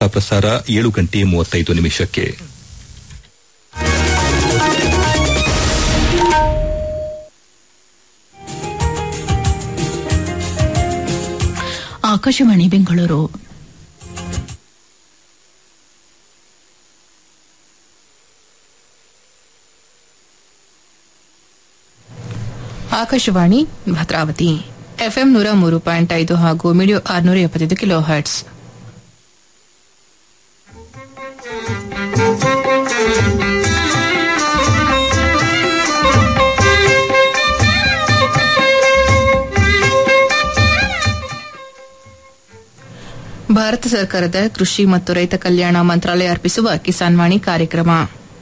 ಪ್ರಸಾರ ಏಳು ಗಂಟೆ ಮೂವತ್ತೈದು ನಿಮಿಷಕ್ಕೆ ಆಕಾಶವಾಣಿ ಬೆಂಗಳೂರು ಆಕಾಶವಾಣಿ ಭದ್ರಾವತಿ ಎಫ್ಎಂ ನೂರ ಮೂರು ಪಾಯಿಂಟ್ ಐದು ಹಾಗೂ ಮೀಡಿಯೋ ಆರುನೂರ ಎಪ್ಪತ್ತೈದು ಕಿಲೋ ಹರ್ಟ್ಸ್ ಭಾರತ ಸರ್ಕಾರದ ಕೃಷಿ ಮತ್ತು ರೈತ ಕಲ್ಯಾಣ ಮಂತ್ರಾಲಯ ಅರ್ಪಿಸುವ ಕಿಸಾನ್ ವಾಣಿ ಕಾರ್ಯಕ್ರಮ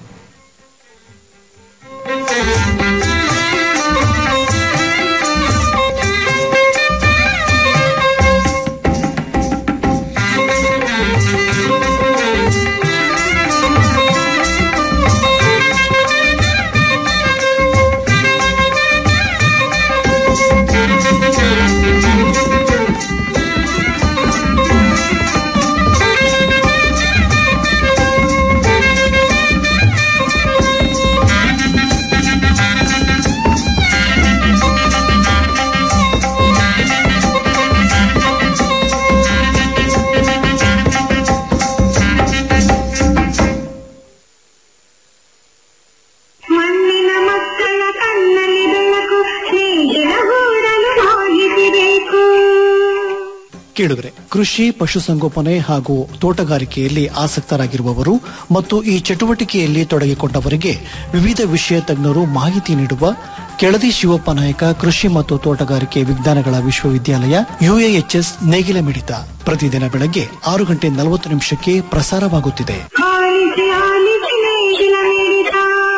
ಮಣ್ಣಿನ ಮಕ್ಕಳ ಕಣ್ಣಲ್ಲಿ ಬೆಳಕು ಸ್ನೇಹಿತರ ಗೂಡಲು ಹೋಗಿಸಬೇಕು ಕೇಳಿದ್ರೆ ಕೃಷಿ ಪಶುಸಂಗೋಪನೆ ಹಾಗೂ ತೋಟಗಾರಿಕೆಯಲ್ಲಿ ಆಸಕ್ತರಾಗಿರುವವರು ಮತ್ತು ಈ ಚಟುವಟಿಕೆಯಲ್ಲಿ ತೊಡಗಿಕೊಂಡವರಿಗೆ ವಿವಿಧ ವಿಷಯ ತಜ್ಞರು ಮಾಹಿತಿ ನೀಡುವ ಕೆಳದಿ ಶಿವಪ್ಪ ನಾಯಕ ಕೃಷಿ ಮತ್ತು ತೋಟಗಾರಿಕೆ ವಿಜ್ಞಾನಗಳ ವಿಶ್ವವಿದ್ಯಾಲಯ ಯುಎಎಚ್ಎಸ್ ನೇಗಿಲ ಮಿಡಿತ ಪ್ರತಿದಿನ ಬೆಳಗ್ಗೆ ಆರು ಗಂಟೆ ನಲವತ್ತು ನಿಮಿಷಕ್ಕೆ ಪ್ರಸಾರವಾಗುತ್ತಿದೆ ಆಲಿಸಿ ಆಲಿಸಿ ನೇಗಿಲ ಮಿಡಿತ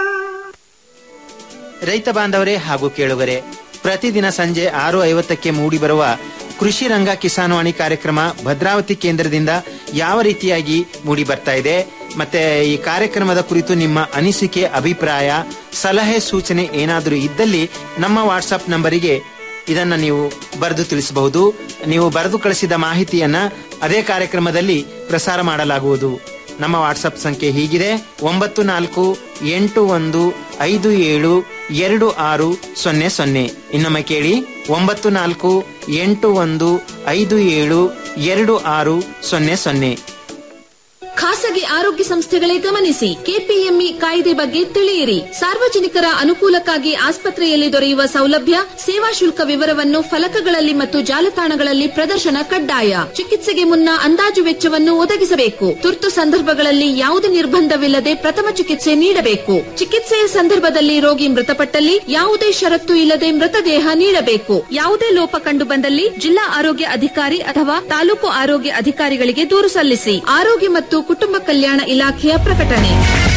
ರೈತ ಬಾಂಧವರೇ ಹಾಗೂ ಕೇಳುಗರೆ ಪ್ರತಿದಿನ ಸಂಜೆ ಆರು ಐವತ್ತಕ್ಕೆ ಮೂಡಿಬರುವ ಕೃಷಿ ರಂಗ ಕಿಸಾನ್ವಾಣಿ ಕಾರ್ಯಕ್ರಮ ಭದ್ರಾವತಿ ಕೇಂದ್ರದಿಂದ ಯಾವ ರೀತಿಯಾಗಿ ಮೂಡಿ ಬರ್ತಾ ಇದೆ ಮತ್ತೆ ಈ ಕಾರ್ಯಕ್ರಮದ ಕುರಿತು ನಿಮ್ಮ ಅನಿಸಿಕೆ ಅಭಿಪ್ರಾಯ ಸಲಹೆ ಸೂಚನೆ ಏನಾದರೂ ಇದ್ದಲ್ಲಿ ನಮ್ಮ ವಾಟ್ಸಪ್ ನಂಬರಿಗೆ ಇದನ್ನ ನೀವು ಬರೆದು ತಿಳಿಸಬಹುದು ನೀವು ಬರೆದು ಕಳಿಸಿದ ಮಾಹಿತಿಯನ್ನ ಅದೇ ಕಾರ್ಯಕ್ರಮದಲ್ಲಿ ಪ್ರಸಾರ ಮಾಡಲಾಗುವುದು ನಮ್ಮ ವಾಟ್ಸಪ್ ಸಂಖ್ಯೆ ಹೀಗಿದೆ ಒಂಬತ್ತು ನಾಲ್ಕು ಎಂಟು ಒಂದು ಐದು ಏಳು ಎರಡು ಆರು ಸೊನ್ನೆ ಸೊನ್ನೆ ಇನ್ನೊಮ್ಮೆ ಕೇಳಿ ಒಂಬತ್ತು ನಾಲ್ಕು ಎಂಟು ಒಂದು ಐದು ಏಳು ಎರಡು ಆರು ಸೊನ್ನೆ ಸೊನ್ನೆ ಖಾಸಗಿ ಆರೋಗ್ಯ ಸಂಸ್ಥೆಗಳೇ ಗಮನಿಸಿ ಕೆಪಿಎಂಇ ಕಾಯ್ದೆ ಬಗ್ಗೆ ತಿಳಿಯಿರಿ ಸಾರ್ವಜನಿಕರ ಅನುಕೂಲಕ್ಕಾಗಿ ಆಸ್ಪತ್ರೆಯಲ್ಲಿ ದೊರೆಯುವ ಸೌಲಭ್ಯ ಸೇವಾ ಶುಲ್ಕ ವಿವರವನ್ನು ಫಲಕಗಳಲ್ಲಿ ಮತ್ತು ಜಾಲತಾಣಗಳಲ್ಲಿ ಪ್ರದರ್ಶನ ಕಡ್ಡಾಯ ಚಿಕಿತ್ಸೆಗೆ ಮುನ್ನ ಅಂದಾಜು ವೆಚ್ಚವನ್ನು ಒದಗಿಸಬೇಕು ತುರ್ತು ಸಂದರ್ಭಗಳಲ್ಲಿ ಯಾವುದೇ ನಿರ್ಬಂಧವಿಲ್ಲದೆ ಪ್ರಥಮ ಚಿಕಿತ್ಸೆ ನೀಡಬೇಕು ಚಿಕಿತ್ಸೆಯ ಸಂದರ್ಭದಲ್ಲಿ ರೋಗಿ ಮೃತಪಟ್ಟಲ್ಲಿ ಯಾವುದೇ ಷರತ್ತು ಇಲ್ಲದೆ ಮೃತದೇಹ ನೀಡಬೇಕು ಯಾವುದೇ ಲೋಪ ಕಂಡು ಬಂದಲ್ಲಿ ಜಿಲ್ಲಾ ಆರೋಗ್ಯ ಅಧಿಕಾರಿ ಅಥವಾ ತಾಲೂಕು ಆರೋಗ್ಯ ಅಧಿಕಾರಿಗಳಿಗೆ ದೂರು ಸಲ್ಲಿಸಿ ಆರೋಗ್ಯ ಮತ್ತು ಕುಟುಂಬ ಕಲ್ಯಾಣ ಇಲಾಖೆಯ ಪ್ರಕಟಣೆ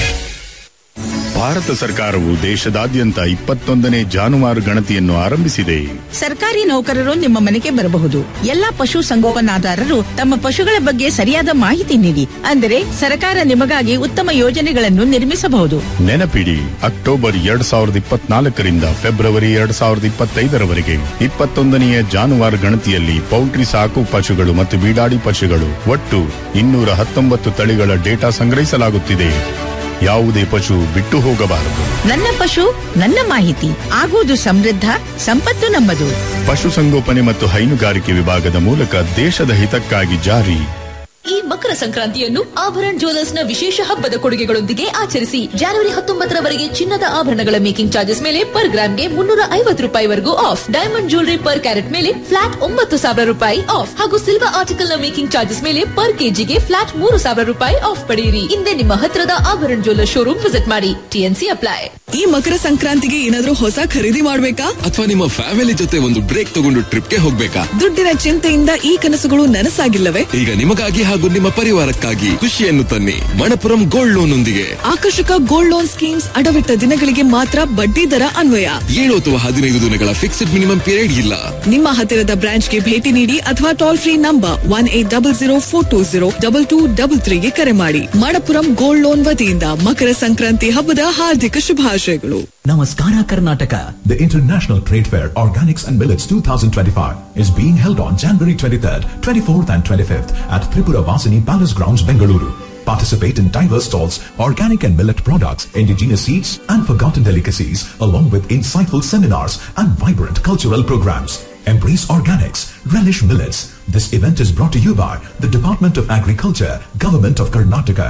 ಭಾರತ ಸರ್ಕಾರವು ದೇಶದಾದ್ಯಂತ ಇಪ್ಪತ್ತೊಂದನೇ ಜಾನುವಾರು ಗಣತಿಯನ್ನು ಆರಂಭಿಸಿದೆ ಸರ್ಕಾರಿ ನೌಕರರು ನಿಮ್ಮ ಮನೆಗೆ ಬರಬಹುದು ಎಲ್ಲಾ ಪಶು ಸಂಗೋಪನಾದಾರರು ತಮ್ಮ ಪಶುಗಳ ಬಗ್ಗೆ ಸರಿಯಾದ ಮಾಹಿತಿ ನೀಡಿ ಅಂದರೆ ಸರ್ಕಾರ ನಿಮಗಾಗಿ ಉತ್ತಮ ಯೋಜನೆಗಳನ್ನು ನಿರ್ಮಿಸಬಹುದು ನೆನಪಿಡಿ ಅಕ್ಟೋಬರ್ ಎರಡ್ ಸಾವಿರದ ಇಪ್ಪತ್ನಾಲ್ಕರಿಂದ ಫೆಬ್ರವರಿ ಎರಡ್ ಸಾವಿರದ ಇಪ್ಪತ್ತೈದರವರೆಗೆ ಇಪ್ಪತ್ತೊಂದನೆಯ ಜಾನುವಾರು ಗಣತಿಯಲ್ಲಿ ಪೌಲ್ಟ್ರಿ ಸಾಕು ಪಶುಗಳು ಮತ್ತು ಬೀಡಾಡಿ ಪಶುಗಳು ಒಟ್ಟು ಇನ್ನೂರ ಹತ್ತೊಂಬತ್ತು ತಳಿಗಳ ಡೇಟಾ ಸಂಗ್ರಹಿಸಲಾಗುತ್ತಿದೆ ಯಾವುದೇ ಪಶು ಬಿಟ್ಟು ಹೋಗಬಾರದು ನನ್ನ ಪಶು ನನ್ನ ಮಾಹಿತಿ ಆಗುವುದು ಸಮೃದ್ಧ ಸಂಪತ್ತು ನಮ್ಮದು ಪಶುಸಂಗೋಪನೆ ಮತ್ತು ಹೈನುಗಾರಿಕೆ ವಿಭಾಗದ ಮೂಲಕ ದೇಶದ ಹಿತಕ್ಕಾಗಿ ಜಾರಿ ಈ ಮಕರ ಸಂಕ್ರಾಂತಿಯನ್ನು ಆಭರಣ ಜ್ಯುವೆಲರ್ಸ್ನ ವಿಶೇಷ ಹಬ್ಬದ ಕೊಡುಗೆಗಳೊಂದಿಗೆ ಆಚರಿಸಿ ಜನವರಿ ಹತ್ತೊಂಬತ್ತರವರೆಗೆ ಚಿನ್ನದ ಆಭರಣಗಳ ಮೇಕಿಂಗ್ ಚಾರ್ಜಸ್ ಮೇಲೆ ಪರ್ ಗ್ರಾಮ್ಗೆ ಮುನ್ನೂರ ಐವತ್ತು ರೂಪಾಯಿವರೆಗೂ off diamond jewellery per carat ಮೇಲೆ ಫ್ಲಾಟ್ ಒಂಬತ್ತು ಸಾವಿರ ರೂಪಾಯಿ ಆಫ್ ಹಾಗೂ ಸಿಲ್ವರ್ ಆರ್ಟಿಕಲ್ ನ ಮೇಕಿಂಗ್ ಚಾರ್ಜಸ್ ಮೇಲೆ ಪರ್ ಕೆಜಿಗೆ ಫ್ಲಾಟ್ ಮೂರು ಸಾವಿರ ರೂಪಾಯಿ ಆಫ್ ಪಡೆಯಿರಿ ಹಿಂದೆ ನಿಮ್ಮ ಹತ್ತಿರದ ಆಭರಣ ಜ್ಯುವೆಲರ್ ಶೋರೂಮ್ ವಿಸಿಟ್ ಮಾಡಿ ಟಿಎನ್ಸಿ ಅಪ್ಲೈ ಈ ಮಕರ ಸಂಕ್ರಾಂತಿಗೆ ಏನಾದ್ರೂ ಹೊಸ ಖರೀದಿ ಮಾಡ್ಬೇಕಾ ಅಥವಾ ನಿಮ್ಮ ಫ್ಯಾಮಿಲಿ ಜೊತೆ ಒಂದು ಬ್ರೇಕ್ ತಗೊಂಡು ಟ್ರಿಪ್ಗೆ ಹೋಗ್ಬೇಕಾ ದುಡ್ಡಿನ ಚಿಂತೆಯಿಂದ ಈ ಕನಸುಗಳು ನನಸಾಗಿಲ್ಲವೇ ಈಗ ನಿಮಗಾಗಿ ಹಾಗೂ ನಿಮ್ಮ ಪರಿವಾರಕ್ಕಾಗಿ ಖುಷಿಯನ್ನು ತನ್ನಿ ಮಣಪುರಂ ಗೋಲ್ಡ್ ಲೋನ್ ಒಂದಿಗೆ ಆಕರ್ಷಕ ಗೋಲ್ಡ್ ಲೋನ್ ಸ್ಕೀಮ್ಸ್ ಅಡವಿಟ್ಟ ದಿನಗಳಿಗೆ ಮಾತ್ರ ಬಡ್ಡಿ ದರ ಅನ್ವಯ ಏಳು ಅಥವಾ ಹದಿನೈದು ದಿನಗಳ ಫಿಕ್ಸ್ಡ್ ಮಿನಿಮಮ್ ಪೀರಿಯಡ್ ಇಲ್ಲ ನಿಮ್ಮ ಹತ್ತಿರದ ಬ್ರಾಂಚ್ಗೆ ಭೇಟಿ ನೀಡಿ ಅಥವಾ toll free number one eight double zero four two zero double two double ತ್ರೀಗೆ ಕರೆ ಮಾಡಿ ಮಣಪುರಂ ಗೋಲ್ಡ್ ಲೋನ್ ವತಿಯಿಂದ ಮಕರ ಸಂಕ್ರಾಂತಿ ಹಬ್ಬದ ಹಾರ್ದಿಕ ಶುಭಾಶಯ ಶುಭಾಶಯಗಳು Namaskara Karnataka. The International Trade Fair Organics and Millets 2025 is being held on January 23rd, 24th and 25th at Tripura Vasini Palace Grounds, Bengaluru. Participate in diverse stalls, organic and millet products, indigenous seeds and forgotten delicacies along with insightful seminars and vibrant cultural programs. Embrace organics, relish millets. This event is brought to you by the Department of Agriculture, Government of Karnataka.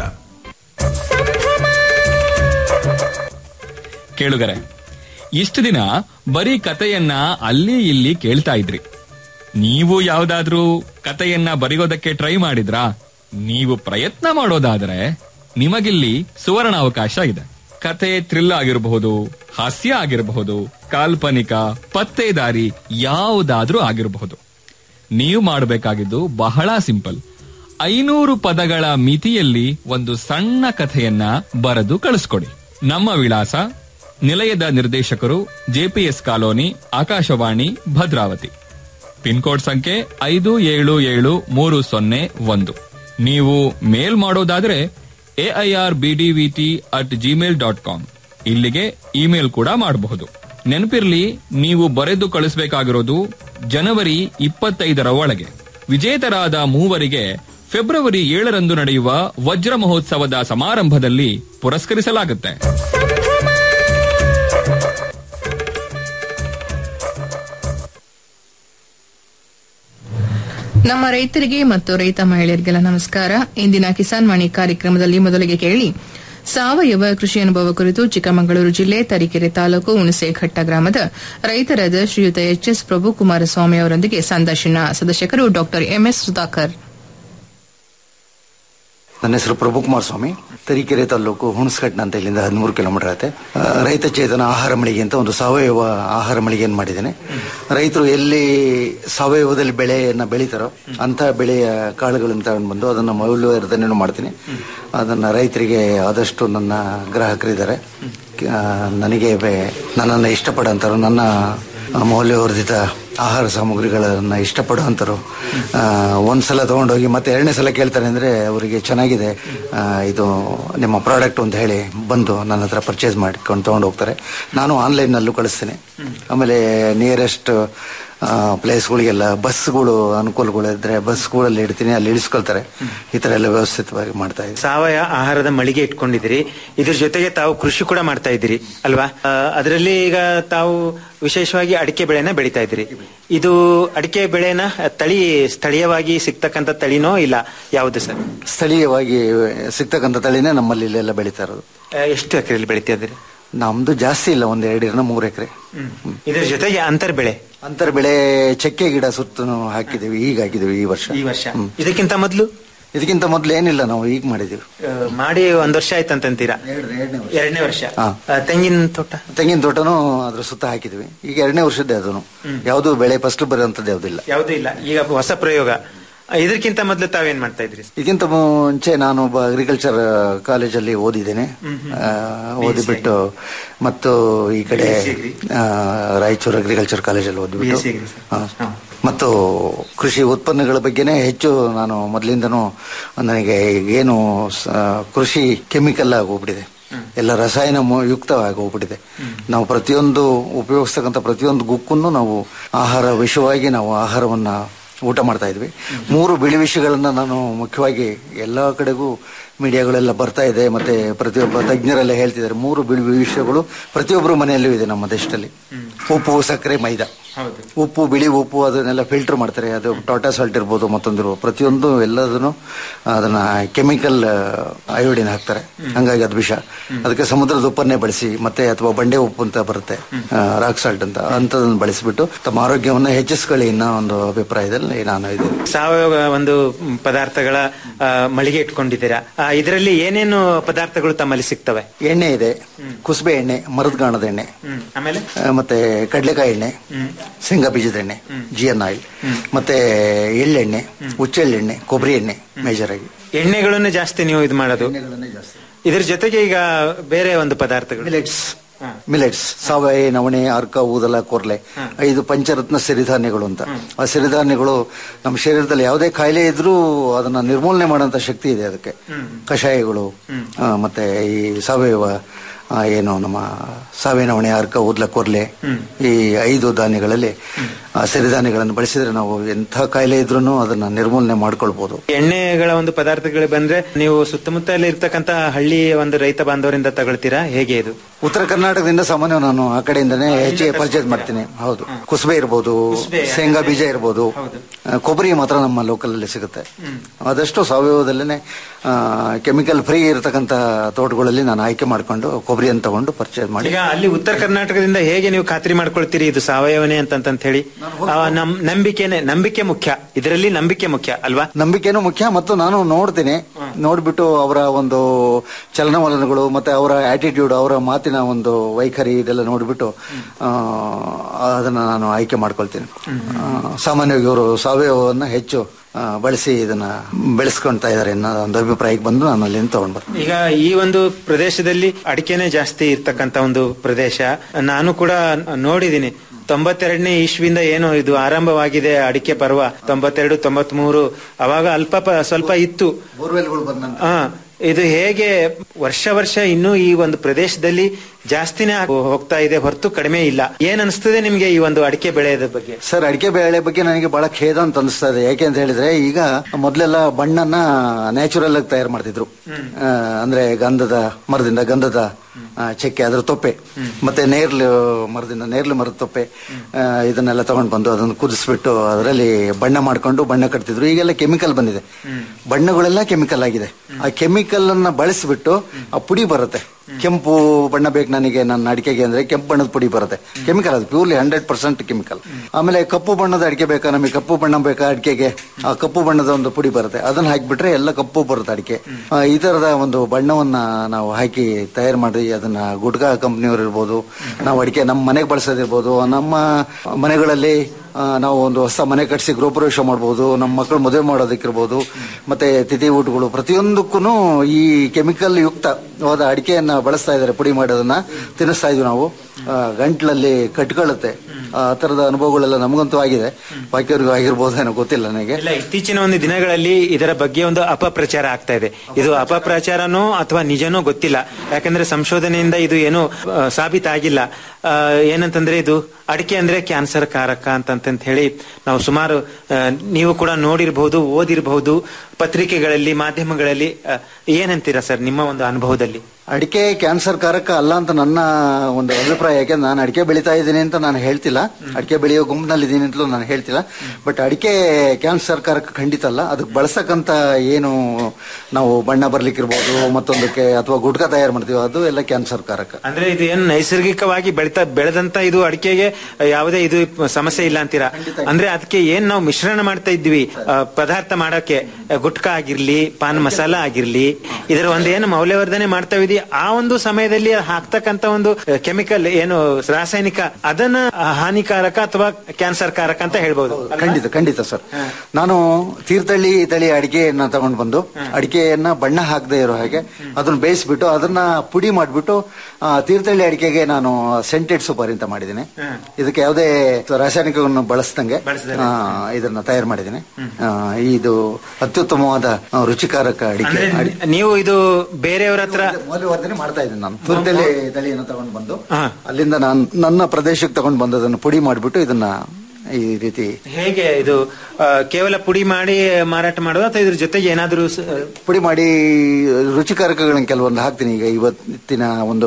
ಕೇಳುಗರೆ ಇಷ್ಟು ದಿನ ಬರೀ ಕಥೆಯನ್ನ ಅಲ್ಲಿ ಇಲ್ಲಿ ಕೇಳ್ತಾ ಇದ್ರಿ ನೀವು ಯಾವ್ದಾದ್ರೂ ಕಥೆಯನ್ನ ಬರೆಯೋದಕ್ಕೆ ಟ್ರೈ ಮಾಡಿದ್ರಾ ನೀವು ಪ್ರಯತ್ನ ಮಾಡೋದಾದ್ರೆ ನಿಮಗಿಲ್ಲಿ ಸುವರ್ಣ ಅವಕಾಶ ಇದೆ ಕತೆ ಥ್ರಿಲ್ ಆಗಿರಬಹುದು ಹಾಸ್ಯ ಆಗಿರಬಹುದು ಕಾಲ್ಪನಿಕ ಪತ್ತೇದಾರಿ ಯಾವುದಾದ್ರೂ ಆಗಿರಬಹುದು ನೀವು ಮಾಡಬೇಕಾಗಿದ್ದು ಬಹಳ ಸಿಂಪಲ್ ಐನೂರು ಪದಗಳ ಮಿತಿಯಲ್ಲಿ ಒಂದು ಸಣ್ಣ ಕಥೆಯನ್ನ ಬರೆದು ಕಳಿಸ್ಕೊಡಿ ನಮ್ಮ ವಿಳಾಸ ನಿಲಯದ ನಿರ್ದೇಶಕರು JPS colony Akashvani Bhadravati pin code ಸಂಖ್ಯೆ ಐದು ಏಳು ಏಳು ಮೂರು ಸೊನ್ನೆ ಒಂದು ನೀವು ಮೇಲ್ ಮಾಡೋದಾದ್ರೆ AIR BDVT at Gmail dot com ಇಲ್ಲಿಗೆ ಇಮೇಲ್ ಕೂಡ ಮಾಡಬಹುದು ನೆನಪಿರ್ಲಿ ನೀವು ಬರೆದು ಕಳಿಸಬೇಕಾಗಿರೋದು ಜನವರಿ ಇಪ್ಪತ್ತೈದರ ಒಳಗೆ ವಿಜೇತರಾದ ಮೂವರಿಗೆ ಫೆಬ್ರವರಿ ಏಳರಂದು ನಡೆಯುವ ವಜ್ರ ಮಹೋತ್ಸವದ ಸಮಾರಂಭದಲ್ಲಿ ಪುರಸ್ಕರಿಸಲಾಗುತ್ತೆ ನಮ್ಮ ರೈತರಿಗೆ ಮತ್ತು ರೈತ ಮಹಿಳೆಯರಿಗೆಲ್ಲ ನಮಸ್ಕಾರ ಇಂದಿನ ಕಿಸಾನ್ ವಾಣಿ ಕಾರ್ಯಕ್ರಮದಲ್ಲಿ ಮೊದಲಿಗೆ ಕೇಳಿ ಸಾವಯವ ಕೃಷಿ ಅನುಭವ ಕುರಿತು ಚಿಕ್ಕಮಗಳೂರು ಜಿಲ್ಲೆ ತರೀಕೆರೆ ತಾಲೂಕು ಹುಣಸೇಘಟ್ಟ ಗ್ರಾಮದ ರೈತರಾದ ಶ್ರೀಯುತ ಎಚ್ ಎಸ್ ಪ್ರಭು ಕುಮಾರಸ್ವಾಮಿ ಅವರೊಂದಿಗೆ ಸಂದರ್ಶನ ಸದಸ್ಯರು ಡಾ ಎಂಎಸ್ ಸುಧಾಕರ್ ನನ್ನ ಹೆಸರು ಪ್ರಭುಕುಮಾರ್ ಸ್ವಾಮಿ ತರೀಕೆರೆ ತಾಲೂಕು ಹುಣಸ್ಕಟ್ನ ಅಂತ ಇಲ್ಲಿಂದ ಹದಿಮೂರು ಕಿಲೋಮೀಟರ್ ಆಗುತ್ತೆ ಆ, ರೈತ ಚೇತನ ಆಹಾರ ಮಳಿಗೆ ಅಂತ ಒಂದು ಸಾವಯವ ಆಹಾರ ಮಳಿಗೆಯನ್ನು ಮಾಡಿದ್ದೇನೆ ರೈತರು ಎಲ್ಲಿ ಸಾವಯವದಲ್ಲಿ ಬೆಳೆಯನ್ನು ಬೆಳೀತಾರೋ ಅಂತ ಬೆಳೆಯ ಕಾಳುಗಳನ್ನು ತಗೊಂಡು ಬಂದು ಅದನ್ನು ಮೌಲ್ಯವರ್ಧನೆಯನ್ನು ಮಾಡ್ತೀನಿ ಅದನ್ನು ರೈತರಿಗೆ ಆದಷ್ಟು ನನ್ನ ಗ್ರಾಹಕರಿದ್ದಾರೆ ಆ, ನನಗೆ ಬೆ- ನನ್ನನ್ನು ಇಷ್ಟಪಡೋಂಥವ್ರು ನನ್ನ ಮೌಲ್ಯವರ್ಧಿತ ಆಹಾರ ಸಾಮಗ್ರಿಗಳನ್ನ ಇಷ್ಟಪಡುವಂಥವ್ರು ಆ, ಒಂದ್ಸಲ ತಗೊಂಡೋಗಿ ಮತ್ತೆ ಎರಡನೇ ಸಲ ಕೇಳ್ತಾರೆ ಅಂದ್ರೆ ಅವರಿಗೆ ಚೆನ್ನಾಗಿದೆ ಆ, ಇದು ನಿಮ್ಮ ಪ್ರಾಡಕ್ಟ್ ಅಂತ ಹೇಳಿ ಬಂದು ನನ್ನ ಹತ್ರ ಪರ್ಚೇಸ್ ಮಾಡ್ಕೊಂಡು ತಗೊಂಡು ಹೋಗ್ತಾರೆ ನಾನು ಆನ್ಲೈನ್ನಲ್ಲೂ ಕಳಿಸ್ತೇನೆ ಆಮೇಲೆ ನಿಯರೆಸ್ಟ್ ಪ್ಲೇಸ್ಗಳಿಗೆಲ್ಲ ಬಸ್ಗಳು ಅನುಕೂಲಗಳು ಇದ್ರೆ ಬಸ್ಗಳಲ್ಲಿ ಇಡ್ತೀನಿ ಅಲ್ಲಿ ಇಳಿಸ್ಕೊಳ್ತಾರೆ ಈ ತರ ಎಲ್ಲ ವ್ಯವಸ್ಥಿತವಾಗಿ ಮಾಡ್ತಾ ಇದ್ದೀನಿ ಸಾವಯವ ಆಹಾರದ ಮಳಿಗೆ ಇಟ್ಕೊಂಡಿದ್ದೀರಿ ಇದ್ರ ಜೊತೆಗೆ ತಾವು ಕೃಷಿ ಕೂಡ ಮಾಡ್ತಾ ಇದ್ದೀರಿ ಅಲ್ವಾ ಅದರಲ್ಲಿ ಈಗ ತಾವು ವಿಶೇಷವಾಗಿ ಅಡಿಕೆ ಬೆಳೆನ ಬೆಳಿತಾ ಇದ್ದೀರಿ ಇದು ಅಡಿಕೆ ಬೆಳೆನ ತಳಿ ಸ್ಥಳೀಯವಾಗಿ ಸಿಗ್ತಕ್ಕಂಥ ತಳಿನೋ ಇಲ್ಲ ಯಾವುದು ಸರ್ ಸ್ಥಳೀಯವಾಗಿ ಸಿಗ್ತಕ್ಕಂಥ ತಳಿನೇ ನಮ್ಮಲ್ಲಿ ಇಲ್ಲೆಲ್ಲ ಬೆಳೀತಾ ಇರೋದು ಎಷ್ಟು ಎಕರೆಯಲ್ಲಿ ಬೆಳಿತಾ ಇದ್ದೀರಿ ನಮ್ದು ಜಾಸ್ತಿ ಇಲ್ಲ ಒಂದ್ ಎರಡರಿಂದ ಮೂರು ಎಕರೆ ಇದ್ರ ಜೊತೆಗೆ ಅಂತರ್ ಬೆಳೆ ಅಂತರ ಬೆಳೆ ಚಕ್ಕೆ ಗಿಡ ಸುತ್ತನು ಹಾಕಿದೀವಿ ಈಗ ಹಾಕಿದೀವಿ ಈ ವರ್ಷ ಈ ವರ್ಷ ಇದಕ್ಕಿಂತ ಮೊದಲು ಇದಕ್ಕಿಂತ ಮೊದಲು ಏನಿಲ್ಲ ನಾವು ಈಗ ಮಾಡಿದೀವಿ ಮಾಡಿ ಒಂದ್ ವರ್ಷ ಆಯ್ತಂತೀರಾ ಎರಡನೇ ವರ್ಷ ಹಾ. ಆ, ತೆಂಗಿನ ತೋಟ ತೆಂಗಿನ ತೋಟನು ಅದ್ರ ಸುತ್ತ ಹಾಕಿದೀವಿ ಈಗ ಎರಡನೇ ವರ್ಷದ್ದೇ ಅದನ್ನು ಯಾವುದು ಬೆಳೆ ಫಸ್ಟ್ ಬರುವಂತದ್ದು ಯಾವುದಿಲ್ಲ ಯಾವುದೂ ಇಲ್ಲ ಈಗ ಹೊಸ ಪ್ರಯೋಗ ಆ, ಇದಕ್ಕಿಂತ ಮೊದಲು ತಾವೇನ್ ಮಾಡ್ತಾ ಇದ್ರಿ ಇದಕ್ಕಿಂತ ಮುಂಚೆ ನಾನು ಒಬ್ಬ ಅಗ್ರಿಕಲ್ಚರ್ ಕಾಲೇಜಲ್ಲಿ ಓದಿದ್ದೇನೆ ಆ, ಓದಿಬಿಟ್ಟು ಮತ್ತು ಈ ಕಡೆ ಆ, ರಾಯಚೂರು ಅಗ್ರಿಕಲ್ಚರ್ ಕಾಲೇಜಲ್ಲಿ ಓದಿಬಿಟ್ಟು BSc Agri, ಹಾ. ಮತ್ತು ಕೃಷಿ ಉತ್ಪನ್ನಗಳ ಬಗ್ಗೆನೇ ಹೆಚ್ಚು ನಾನು ಮೊದಲಿಂದನೂ ನನಗೆ ಏನು ಸ- ಕೃಷಿ ಕೆಮಿಕಲ್ ಆಗಿ ಹೋಗ್ಬಿಟ್ಟಿದೆ ಎಲ್ಲ ರಸಾಯನ ಮು- ಯುಕ್ತವಾಗಿ ಹೋಗ್ಬಿಟ್ಟಿದೆ ನಾವು ಪ್ರತಿಯೊಂದು ಉಪಯೋಗಿಸ್ತಕ್ಕಂಥ ಪ್ರತಿಯೊಂದು ಗುಕ್ಕನ್ನು ನಾವು ಆಹಾರ ವಿಷವಾಗಿ ನಾವು ಆಹಾರವನ್ನ ಊಟ ಮಾಡ್ತಾ ಇದ್ವಿ ಮೂರು ಬಿಳಿ ವಿಷಯಗಳನ್ನ ನಾನು ಮುಖ್ಯವಾಗಿ ಎಲ್ಲ ಕಡೆಗೂ ಮೀಡಿಯಾಗಳೆಲ್ಲ ಬರ್ತಾ ಇದೆ ಮತ್ತೆ ಪ್ರತಿಯೊಬ್ಬ ತಜ್ಞರೆಲ್ಲ ಹೇಳ್ತಿದ್ದಾರೆ ಮೂರು ಬಿಳಿ ವಿಷಯಗಳು ಪ್ರತಿಯೊಬ್ಬರು ಮನೆಯಲ್ಲೂ ಇದೆ ನಮ್ಮ ದೇಶದಲ್ಲಿ ಉಪ್ಪು ಸಕ್ಕರೆ ಮೈದಾ ಉಪ್ಪು ಬಿಳಿ ಉಪ್ಪು ಅದನ್ನೆಲ್ಲ ಫಿಲ್ಟರ್ ಮಾಡ್ತಾರೆ ಅದು ಟಾಟಾ ಸಾಲ್ಟ್ ಇರ್ಬೋದು ಮತ್ತೊಂದಿರ್ಬೋದು ಪ್ರತಿಯೊಂದು ಎಲ್ಲದನ್ನು ಅದನ್ನ ಕೆಮಿಕಲ್ ಅಯೋಡಿನ್ ಹಾಕ್ತಾರೆ ಹಂಗಾಗಿ ಅದು ವಿಷ ಅದಕ್ಕೆ ಸಮುದ್ರದ ಉಪ್ಪನ್ನೇ ಬಳಸಿ ಮತ್ತೆ ಅಥವಾ ಬಂಡೆ ಉಪ್ಪು ಅಂತ ಬರುತ್ತೆ ರಾಕ್ ಸಾಲ್ಟ್ ಅಂತ ಅಂತದನ್ನು ಬಳಸಿಬಿಟ್ಟು ತಮ್ಮ ಆರೋಗ್ಯವನ್ನ ಹೆಚ್ಚಿಸ್ಕೊಳ್ಳಿ ಅನ್ನೋ ಒಂದು ಅಭಿಪ್ರಾಯದಲ್ಲಿ ನಾನು ಇದ್ದೀನಿ ಸಾವಯವ ಒಂದು ಪದಾರ್ಥಗಳ ಆ, ಮಳಿಗೆ ಇಟ್ಕೊಂಡಿದ್ದೀರಾ ಆ, ಇದರಲ್ಲಿ ಏನೇನು ಪದಾರ್ಥಗಳು ತಮ್ಮಲ್ಲಿ ಸಿಗ್ತವೆ ಎಣ್ಣೆ ಇದೆ ಕುಸುಬೆ ಎಣ್ಣೆ ಮರದ ಗಾಣದ ಎಣ್ಣೆ ಆಮೇಲೆ ಆ, ಮತ್ತೆ ಕಡಲೆಕಾಯಿ ಎಣ್ಣೆ ಶೇಂಗಾ ಬೀಜದ ಎಣ್ಣೆ ಜಿ ಎನ್ ಆಯಿಲ್ ಮತ್ತೆ ಎಳ್ಳೆಣ್ಣೆ ಹುಚ್ಚೆಳ್ಳೆಣ್ಣೆ ಕೊಬ್ಬರಿ ಎಣ್ಣೆ ಮೇಜರ್ ಆಗಿ ಎಣ್ಣೆಗಳನ್ನು ಜಾಸ್ತಿ ನೀವು ಇದು ಮಾಡೋದು ಇದ್ರ ಜೊತೆಗೆ ಈಗ ಬೇರೆ ಒಂದು ಪದಾರ್ಥಗಳು ಮಿಲೆಟ್ಸ್ ಮಿಲೆಟ್ಸ್ ಸಾವಯವ ನವಣೆ ಅರ್ಕ ಊದಲ ಕೊರ್ಲೆ ಐದು ಪಂಚರತ್ನ ಸಿರಿಧಾನ್ಯಗಳು ಅಂತ ಆ ಸಿರಿಧಾನ್ಯಗಳು ನಮ್ಮ ಶರೀರದಲ್ಲಿ ಯಾವುದೇ ಕಾಯಿಲೆ ಇದ್ರೂ ಅದನ್ನ ನಿರ್ಮೂಲನೆ ಮಾಡುವಂತ ಶಕ್ತಿ ಇದೆ ಅದಕ್ಕೆ ಕಷಾಯಗಳು ಆ, ಮತ್ತೆ ಈ ಸಾವಯವ ಆ, ಏನು ನಮ್ಮ ಸಾವಿನ ಹೊಣೆ ಅರ್ಕ ಉದ್ಲ ಕೊರ್ಲೆ ಈ ಐದು ಧಾನ್ಯಗಳಲ್ಲಿ ಆ, ಸಿರಿಧಾನ್ಯಗಳನ್ನು ಬಳಸಿದ್ರೆ ನಾವು ಎಂಥ ಕಾಯಿಲೆ ಇದ್ರೂ ಅದನ್ನ ನಿರ್ಮೂಲನೆ ಮಾಡ್ಕೊಳ್ಬಹುದು ಎಣ್ಣೆಗಳ ಒಂದು ಪದಾರ್ಥಗಳು ಬಂದ್ರೆ ನೀವು ಸುತ್ತಮುತ್ತಲೇ ಇರ್ತಕ್ಕಂತ ಹಳ್ಳಿ ಒಂದು ರೈತ ಬಾಂಧವರಿಂದ ತಗೊಳ್ತೀರಾ ಹೇಗೆ ಇದು ಉತ್ತರ ಕರ್ನಾಟಕದಿಂದ ಸಾಮಾನ್ಯ ನಾನು ಆ ಕಡೆಯಿಂದನೇ ಹೆಚ್ಚಿಗೆ ಪರ್ಚೇಸ್ ಮಾಡ್ತೀನಿ ಹೌದು ಕುಸುಬೆ ಇರ್ಬೋದು ಶೇಂಗಾ ಬೀಜ ಇರ್ಬೋದು ಆ, ಕೊಬ್ಬರಿ ಮಾತ್ರ ನಮ್ಮ ಲೋಕಲ್ ಅಲ್ಲಿ ಸಿಗುತ್ತೆ ಆದಷ್ಟು ಸಾವಯವದಲ್ಲೇ ಕೆಮಿಕಲ್ ಫ್ರೀ ಇರತಕ್ಕಂತ ತೋಟಗಳಲ್ಲಿ ನಾನು ಆಯ್ಕೆ ಮಾಡ್ಕೊಂಡು ಕೊಬ್ಬರಿಯನ್ನು ತಗೊಂಡು ಪರ್ಚೇಸ್ ಮಾಡಿ ಈಗ ಅಲ್ಲಿ ಉತ್ತರ ಕರ್ನಾಟಕದಿಂದ ಹೇಗೆ ನೀವು ಖಾತ್ರಿ ಮಾಡ್ಕೊಳ್ತೀರಿ ಇದು ಸಾವಯವನೇ ಅಂತಂತ ಹೇಳಿ ಆ, ನಮ್ ನಂಬಿಕೆನೆ ನಂಬಿಕೆ ಮುಖ್ಯ ಇದರಲ್ಲಿ ನಂಬಿಕೆ ಮುಖ್ಯ ಅಲ್ವಾ ನಂಬಿಕೆನೂ ಮುಖ್ಯ ಮತ್ತು ನಾನು ನೋಡ್ತೀನಿ ನೋಡ್ಬಿಟ್ಟು ಅವರ ಒಂದು ಚಲನವಲನಗಳು ಮತ್ತೆ ಅವರ ಆಟಿಟ್ಯೂಡ್ ಅವರ ಮಾತಿನ ಒಂದು ವೈಖರಿ ಇದೆಲ್ಲ ನೋಡ್ಬಿಟ್ಟು ಆ, ಅದನ್ನ ನಾನು ಆಯ್ಕೆ ಮಾಡ್ಕೊಳ್ತೀನಿ ಆ, ಸಾಮಾನ್ಯವಾಗಿ ಇವರು ಸಾವಯವನ್ನ ಹೆಚ್ಚು ಆ, ಬಳಸಿ ಇದನ್ನ ಬೆಳೆಸ್ಕೊಂತಾ ಇದ್ದಾರೆ ಅನ್ನೋ ಒಂದು ಅಭಿಪ್ರಾಯಕ್ಕೆ ಬಂದು ನಾನು ಅಲ್ಲಿಂದ ತಗೊಂಡ್ ಬರ್ತೀನಿ ಈಗ ಈ ಒಂದು ಪ್ರದೇಶದಲ್ಲಿ ಅಡಿಕೆನೆ ಜಾಸ್ತಿ ಇರ್ತಕ್ಕಂತ ಒಂದು ಪ್ರದೇಶ ನಾನು ಕೂಡ ನೋಡಿದೀನಿ ತೊಂಬತ್ತೆರಡನೇ ಇಸ್ವಿಯಿಂದ ಏನು ಇದು ಆರಂಭವಾಗಿದೆ ಅಡಿಕೆ ಪರ್ವ ತೊಂಬತ್ತೆರಡು ತೊಂಬತ್ ಮೂರು ಅವಾಗ ಅಲ್ಪ ಪ- ಸ್ವಲ್ಪ ಇತ್ತು ಹಾ ಇದು ಹೇಗೆ ವರ್ಷ ವರ್ಷ ಇನ್ನೂ ಈ ಒಂದು ಪ್ರದೇಶದಲ್ಲಿ ಜಾಸ್ತಿನೇ ಆಗ್- ಹೋಗ್ತಾ ಇದೆ ಹೊರತು ಕಡಿಮೆ ಇಲ್ಲ ಏನ್ ಅನಿಸ್ತದೆ ನಿಮ್ಗೆ ಈ ಒಂದು ಅಡಿಕೆ ಬೆಳೆಯೋದ್ರ ಬಗ್ಗೆ ಸರ್ ಅಡಿಕೆ ಬೆಳೆ ಬಗ್ಗೆ ನನಗೆ ಬಹಳ ಖೇದ ಅಂತ ಅನಿಸ್ತಾ ಇದೆ ಯಾಕೆ ಅಂತ ಹೇಳಿದ್ರೆ ಈಗ ಮೊದಲೆಲ್ಲ ಬಣ್ಣನ ನ್ಯಾಚುರಲ್ ಆಗಿ ತಯಾರು ಮಾಡ್ತಿದ್ರು ಆ, ಅಂದ್ರೆ ಗಂಧದ ಮರದಿಂದ ಗಂಧದ ಆ, ಚಕ್ಕೆ ಅದ್ರ ತೊಪ್ಪೆ ಮತ್ತೆ ನೇರ್ಲು ಮರದಿಂದ ನೇರ್ಲು ಮರದ ತೊಪ್ಪೆ ಆ, ಇದನ್ನೆಲ್ಲ ತಗೊಂಡ್ ಬಂದು ಅದನ್ನು ಕುದಿಸ್ಬಿಟ್ಟು ಅದರಲ್ಲಿ ಬಣ್ಣ ಮಾಡ್ಕೊಂಡು ಬಣ್ಣ ಕಟ್ತಿದ್ರು ಈಗೆಲ್ಲ ಕೆಮಿಕಲ್ ಬಂದಿದೆ ಬಣ್ಣಗಳೆಲ್ಲ ಕೆಮಿಕಲ್ ಆಗಿದೆ ಆ ಕೆಮಿಕಲ್ ಅನ್ನ ಬಳಸಿಬಿಟ್ಟು ಆ ಪುಡಿ ಬರುತ್ತೆ ಕೆಂಪು ಬಣ್ಣ ಬೇಕು ನನಗೆ ನನ್ನ ಅಡಿಕೆಗೆ ಅಂದ್ರೆ ಕೆಂಪು ಬಣ್ಣದ ಪುಡಿ ಬರುತ್ತೆ ಕೆಮಿಕಲ್ ಅದು ಪ್ಯೂರ್ಲಿ ಹಂಡ್ರೆಡ್ ಪರ್ಸೆಂಟ್ ಕೆಮಿಕಲ್ ಆಮೇಲೆ ಕಪ್ಪು ಬಣ್ಣದ ಅಡಿಕೆ ಬೇಕಾ ನಮಗೆ ಕಪ್ಪು ಬಣ್ಣ ಬೇಕಾ ಅಡಿಕೆಗೆ ಆ ಕಪ್ಪು ಬಣ್ಣದ ಒಂದು ಪುಡಿ ಬರುತ್ತೆ ಅದನ್ನ ಹಾಕಿಬಿಟ್ರೆ ಎಲ್ಲ ಕಪ್ಪು ಬರುತ್ತೆ ಅಡಿಕೆ ಆ, ಈ ತರದ ಒಂದು ಬಣ್ಣವನ್ನ ನಾವು ಹಾಕಿ ತಯಾರು ಮಾಡಿ ಅದನ್ನ ಗುಡ್ಕಾ ಕಂಪ್ನಿಯವರು ಇರ್ಬೋದು ನಾವು ಅಡಿಕೆ ನಮ್ಮ ಮನೆಗೆ ಬಳಸೋದಿರ್ಬೋದು ನಮ್ಮ ಮನೆಗಳಲ್ಲಿ ಆ, ನಾವು ಒಂದು ಹೊಸ ಮನೆ ಕಟ್ಟಿಸಿ ಗೃಹಪ್ರವೇಶ ಮಾಡ್ಬೋದು ನಮ್ಮ ಮಕ್ಕಳು ಮದುವೆ ಮಾಡೋದಕ್ಕಿರ್ಬೋದು ಮತ್ತೆ ತಿಥಿ ಊಟಗಳು ಪ್ರತಿಯೊಂದಕ್ಕೂ ಈ ಕೆಮಿಕಲ್ ಯುಕ್ತವಾದ ಅಡಿಕೆಯನ್ನ ಬಳಸ್ತಾ ಇದ್ದಾರೆ ಪುಡಿ ಮಾಡೋದನ್ನ ತಿನ್ನಿಸ್ತಾ ಇದೀವಿ ನಾವು ಆ, ಗಂಟ್ಲಲ್ಲಿ ಕಟ್ಕೊಳ್ಳುತ್ತೆ ಆ ತರದ ಅನುಭವಗಳೆಲ್ಲ ನಮಗಂತೂ ಆಗಿದೆ ಬಾಕಿಯವ್ರಿಗೂ ಆಗಿರ್ಬೋದು ಏನೋ ಗೊತ್ತಿಲ್ಲ ನನಗೆ ಇಲ್ಲ ಇತ್ತೀಚಿನ ಒಂದು ದಿನಗಳಲ್ಲಿ ಇದರ ಬಗ್ಗೆ ಒಂದು ಅಪಪ್ರಚಾರ ಆಗ್ತಾ ಇದೆ ಇದು ಅಪಪ್ರಚಾರನೋ ಅಥವಾ ನಿಜನೋ ಗೊತ್ತಿಲ್ಲ ಯಾಕಂದ್ರೆ ಸಂಶೋಧನೆಯಿಂದ ಇದು ಏನು ಆ, ಸಾಬೀತಾಗಿಲ್ಲ ಆ, ಏನಂತಂದ್ರೆ ಇದು ಅಡಿಕೆ ಅಂದ್ರೆ ಕ್ಯಾನ್ಸರ್ ಕಾರಕ ಅಂತಂತ ಹೇಳಿ ನಾವು ಸುಮಾರು ಆ, ನೀವು ಕೂಡ ನೋಡಿರಬಹುದು ಓದಿರಬಹುದು ಪತ್ರಿಕೆಗಳಲ್ಲಿ ಮಾಧ್ಯಮಗಳಲ್ಲಿ ಆ, ಏನಂತೀರಾ ಸರ್ ನಿಮ್ಮ ಒಂದು ಅನುಭವದಲ್ಲಿ ಅಡಿಕೆ ಕ್ಯಾನ್ಸರ್ ಕಾರಕ ಅಲ್ಲ ಅಂತ ನನ್ನ ಒಂದು ಅಭಿಪ್ರಾಯ ಯಾಕೆಂದ್ರೆ ನಾನು ಅಡಿಕೆ ಬೆಳಿತಾ ಇದ್ದೀನಿ ಅಂತ ನಾನು ಹೇಳ್ತಿಲ್ಲ ಅಡಿಕೆ ಬೆಳೆಯೋ ಗುಂಪಿನಲ್ಲಿ ಇದ್ದೀನಿ ಅಂತಲೂ ನಾನು ಹೇಳ್ತಿಲ್ಲ ಬಟ್ ಅಡಿಕೆ ಕ್ಯಾನ್ಸರ್ ಕಾರಕ ಖಂಡಿತ ಅಲ್ಲ ಅದಕ್ಕೆ ಬಳಸಕ್ಕಂತ ಏನು ನಾವು ಬಣ್ಣ ಬರ್ಲಿಕ್ಕಿರ್ಬೋದು ಮತ್ತೊಂದಕ್ಕೆ ಅಥವಾ ಗುಟ್ಕ ತಯಾರು ಮಾಡ್ತೀವಿ ಅದು ಎಲ್ಲ ಕ್ಯಾನ್ಸರ್ ಕಾರಕ ಅಂದ್ರೆ ಇದು ಏನು ನೈಸರ್ಗಿಕವಾಗಿ ಬೆಳಿತಾ ಬೆಳೆದಂತ ಇದು ಅಡಿಕೆಗೆ ಯಾವುದೇ ಇದು ಸಮಸ್ಯೆ ಇಲ್ಲ ಅಂತೀರಾ ಅಂದ್ರೆ ಅದಕ್ಕೆ ಏನ್ ನಾವು ಮಿಶ್ರಣ ಮಾಡ್ತಾ ಇದ್ವಿ ಆ, ಪದಾರ್ಥ ಮಾಡಕ್ಕೆ ಆ, ಗುಟ್ಕಾ ಆಗಿರ್ಲಿ ಪಾನ್ ಮಸಾಲ ಆಗಿರ್ಲಿ ಇದರ ಒಂದು ಏನು ಮೌಲ್ಯವರ್ಧನೆ ಮಾಡ್ತಾ ಇದೀವಿ ಆ ಒಂದು ಸಮಯದಲ್ಲಿ ಹಾಕ್ತಕ್ಕಂತ ಒಂದು ಕೆಮಿಕಲ್ ಏನು ರಾಸಾಯನಿಕ ಅದನ್ನ ಆ, ಹಾನಿಕಾರಕ ಅಥವಾ ಕ್ಯಾನ್ಸರ್ ಕಾರಕ ಅಂತ ಹೇಳ್ಬೋದು ಖಂಡಿತ ಖಂಡಿತ ಸರ್ ನಾನು ತೀರ್ಥಹಳ್ಳಿ ತಳಿ ಅಡಿಕೆಯನ್ನ ತಗೊಂಡು ಬಂದು ಅಡಿಕೆಯನ್ನ ಬಣ್ಣ ಹಾಕದೇ ಇರೋ ಹಾಗೆ ಅದನ್ನ ಬೇಯಿಸ್ಬಿಟ್ಟು ಅದನ್ನ ಪುಡಿ ಮಾಡಿಬಿಟ್ಟು ತೀರ್ಥಹಳ್ಳಿ ಅಡಿಕೆಗೆ ನಾನು ಸೆಂಟೆಡ್ ಸೂಪರ್ ಅಂತ ಮಾಡಿದ್ದೀನಿ ಇದಕ್ಕೆ ಯಾವುದೇ ರಾಸಾಯನಿಕವನ್ನು ಬಳಸ್ದಂಗೆ ಆ, ಇದನ್ನ ತಯಾರು ಮಾಡಿದ್ದೀನಿ ಆ, ಇದು ಅತ್ಯುತ್ತಮವಾದ ಆ, ರುಚಿಕಾರಕ ಅಡಿಕೆ ಅಂದ್ರೆ ಅಡಿ- ನೀವು ಇದು ಬೇರೆಯವರ ಹತ್ರ ಮೌಲ್ಯವರ್ಧನೆ ಮಾಡ್ತಾ ಇದ್ದೀನಿ ನಾನು ತೀರ್ಥಹಳ್ಳಿ ತಳಿಯನ್ನು ತಗೊಂಡು ಬಂದು ಅಲ್ಲಿಂದ ನಾನು ನನ್ನ ಪ್ರದೇಶಕ್ಕೆ ತಗೊಂಡು ಬಂದು ಅದನ್ನು ಪುಡಿ ಮಾಡಿಬಿಟ್ಟು ಇದನ್ನ ಈ ರೀತಿ ಹೇಗೆ ಇದು ಆ, ಕೇವಲ ಪುಡಿ ಮಾಡಿ ಮಾರಾಟ ಮಾಡೋದು ಅಥವಾ ಇದ್ರ ಜೊತೆಗೆ ಏನಾದರೂ ಪುಡಿ ಮಾಡಿ ರುಚಿಕಾರಕಗಳನ್ನ ಕೆಲವೊಂದು ಹಾಕ್ತೀನಿ ಈಗ ಇವತ್ತಿನ ಒಂದು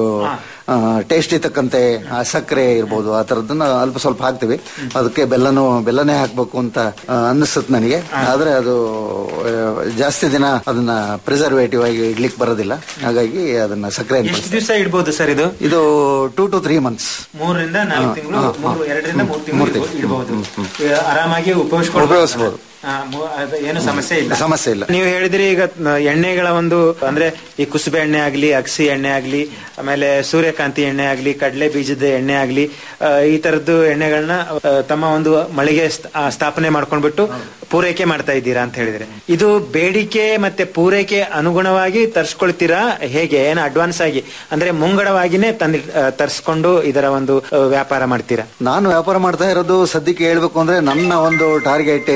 ಟೇಸ್ಟ್ ತಕ್ಕಂತೆ ಆ, ಸಕ್ಕರೆ ಇರ್ಬೋದು ಆ ತರದನ್ನ ಅಲ್ಪ ಸ್ವಲ್ಪ ಹಾಕ್ತಿವಿ ಅದಕ್ಕೆ ಬೆಲ್ಲನೂ ಬೆಲ್ಲನೇ ಹಾಕ್ಬೇಕು ಅಂತ ಅನ್ನಿಸುತ್ತೆ ನನಗೆ ಆದ್ರೆ ಅದು ಆ, ಜಾಸ್ತಿ ದಿನ ಅದನ್ನ ಪ್ರಿಸರ್ವೇಟಿವ್ ಆಗಿ ಇಡ್ಲಿಕ್ಕೆ ಬರೋದಿಲ್ಲ ಹಾಗಾಗಿ ಅದನ್ನ ಸಕ್ಕರೆ ಎಷ್ಟು ದಿವಸ ಇಡ್ಬೋದು ಸರ್ ಇದು ಇದು ಟೂ ಟು ತ್ರೀ ಮಂತ್ಸ್ ಮೂರರಿಂದ ನಾಲ್ಕು ತಿಂಗಳು ಹಾ, ಮೂರು ಎರಡರಿಂದ ಮೂರು ಮೂರು ತಿಂಗಳು ತಿಂಗಳು. ಇಡಬಹುದು ಆರಾಮಾಗಿ ಉಪಯೋಗಿಸ್ಕೊಳ್ಬೋದು ಉಪಯೋಗಿಸ್ಬೋದು. ಆ, ಮೂ- ಅದು ಏನು ಸಮಸ್ಯೆ ಇಲ್ಲ ಸಮಸ್ಯೆ ಇಲ್ಲ ನೀವು ಹೇಳಿದ್ರಿ ಈಗ ನ- ಎಣ್ಣೆಗಳ ಒಂದು ಅಂದ್ರೆ ಈ ಕುಸುಬೆ ಎಣ್ಣೆ ಆಗ್ಲಿ ಅಗಸಿ ಎಣ್ಣೆ ಆಗ್ಲಿ ಆಮೇಲೆ ಸೂರ್ಯಕಾಂತಿ ಎಣ್ಣೆ ಆಗ್ಲಿ ಕಡಲೆ ಬೀಜದ ಎಣ್ಣೆ ಆಗ್ಲಿ ಆ, ಈ ತರದ್ದು ಎಣ್ಣೆಗಳನ್ನ ಆ, ತಮ್ಮ ಒಂದು ಮಳಿಗೆ ಸ್ಥ- ಆ, ಸ್ಥಾಪನೆ ಮಾಡ್ಕೊಂಡ್ಬಿಟ್ಟು ಪೂರೈಕೆ ಮಾಡ್ತಾ ಇದ್ದೀರಾ ಅಂತ ಹೇಳಿದ್ರೆ ಇದು ಬೇಡಿಕೆ ಮತ್ತೆ ಪೂರೈಕೆ ಅನುಗುಣವಾಗಿ ತರ್ಸ್ಕೊಳ್ತೀರಾ ಹೇಗೆ ಏನು ಅಡ್ವಾನ್ಸ್ ಆಗಿ ಅಂದ್ರೆ ಮುಂಗಡವಾಗಿನೇ ತಂದಿ ಆ, ತರ್ಸ್ಕೊಂಡು ಇದರ ಒಂದು ಆ, ವ್ಯಾಪಾರ ಮಾಡ್ತೀರಾ ನಾನು ವ್ಯಾಪಾರ ಮಾಡ್ತಾ ಇರೋದು ಸದ್ಯಕ್ಕೆ ಹೇಳ್ಬೇಕು ಅಂದ್ರೆ ನನ್ನ ಒಂದು ಟಾರ್ಗೆಟ್ ಏನಿದೆ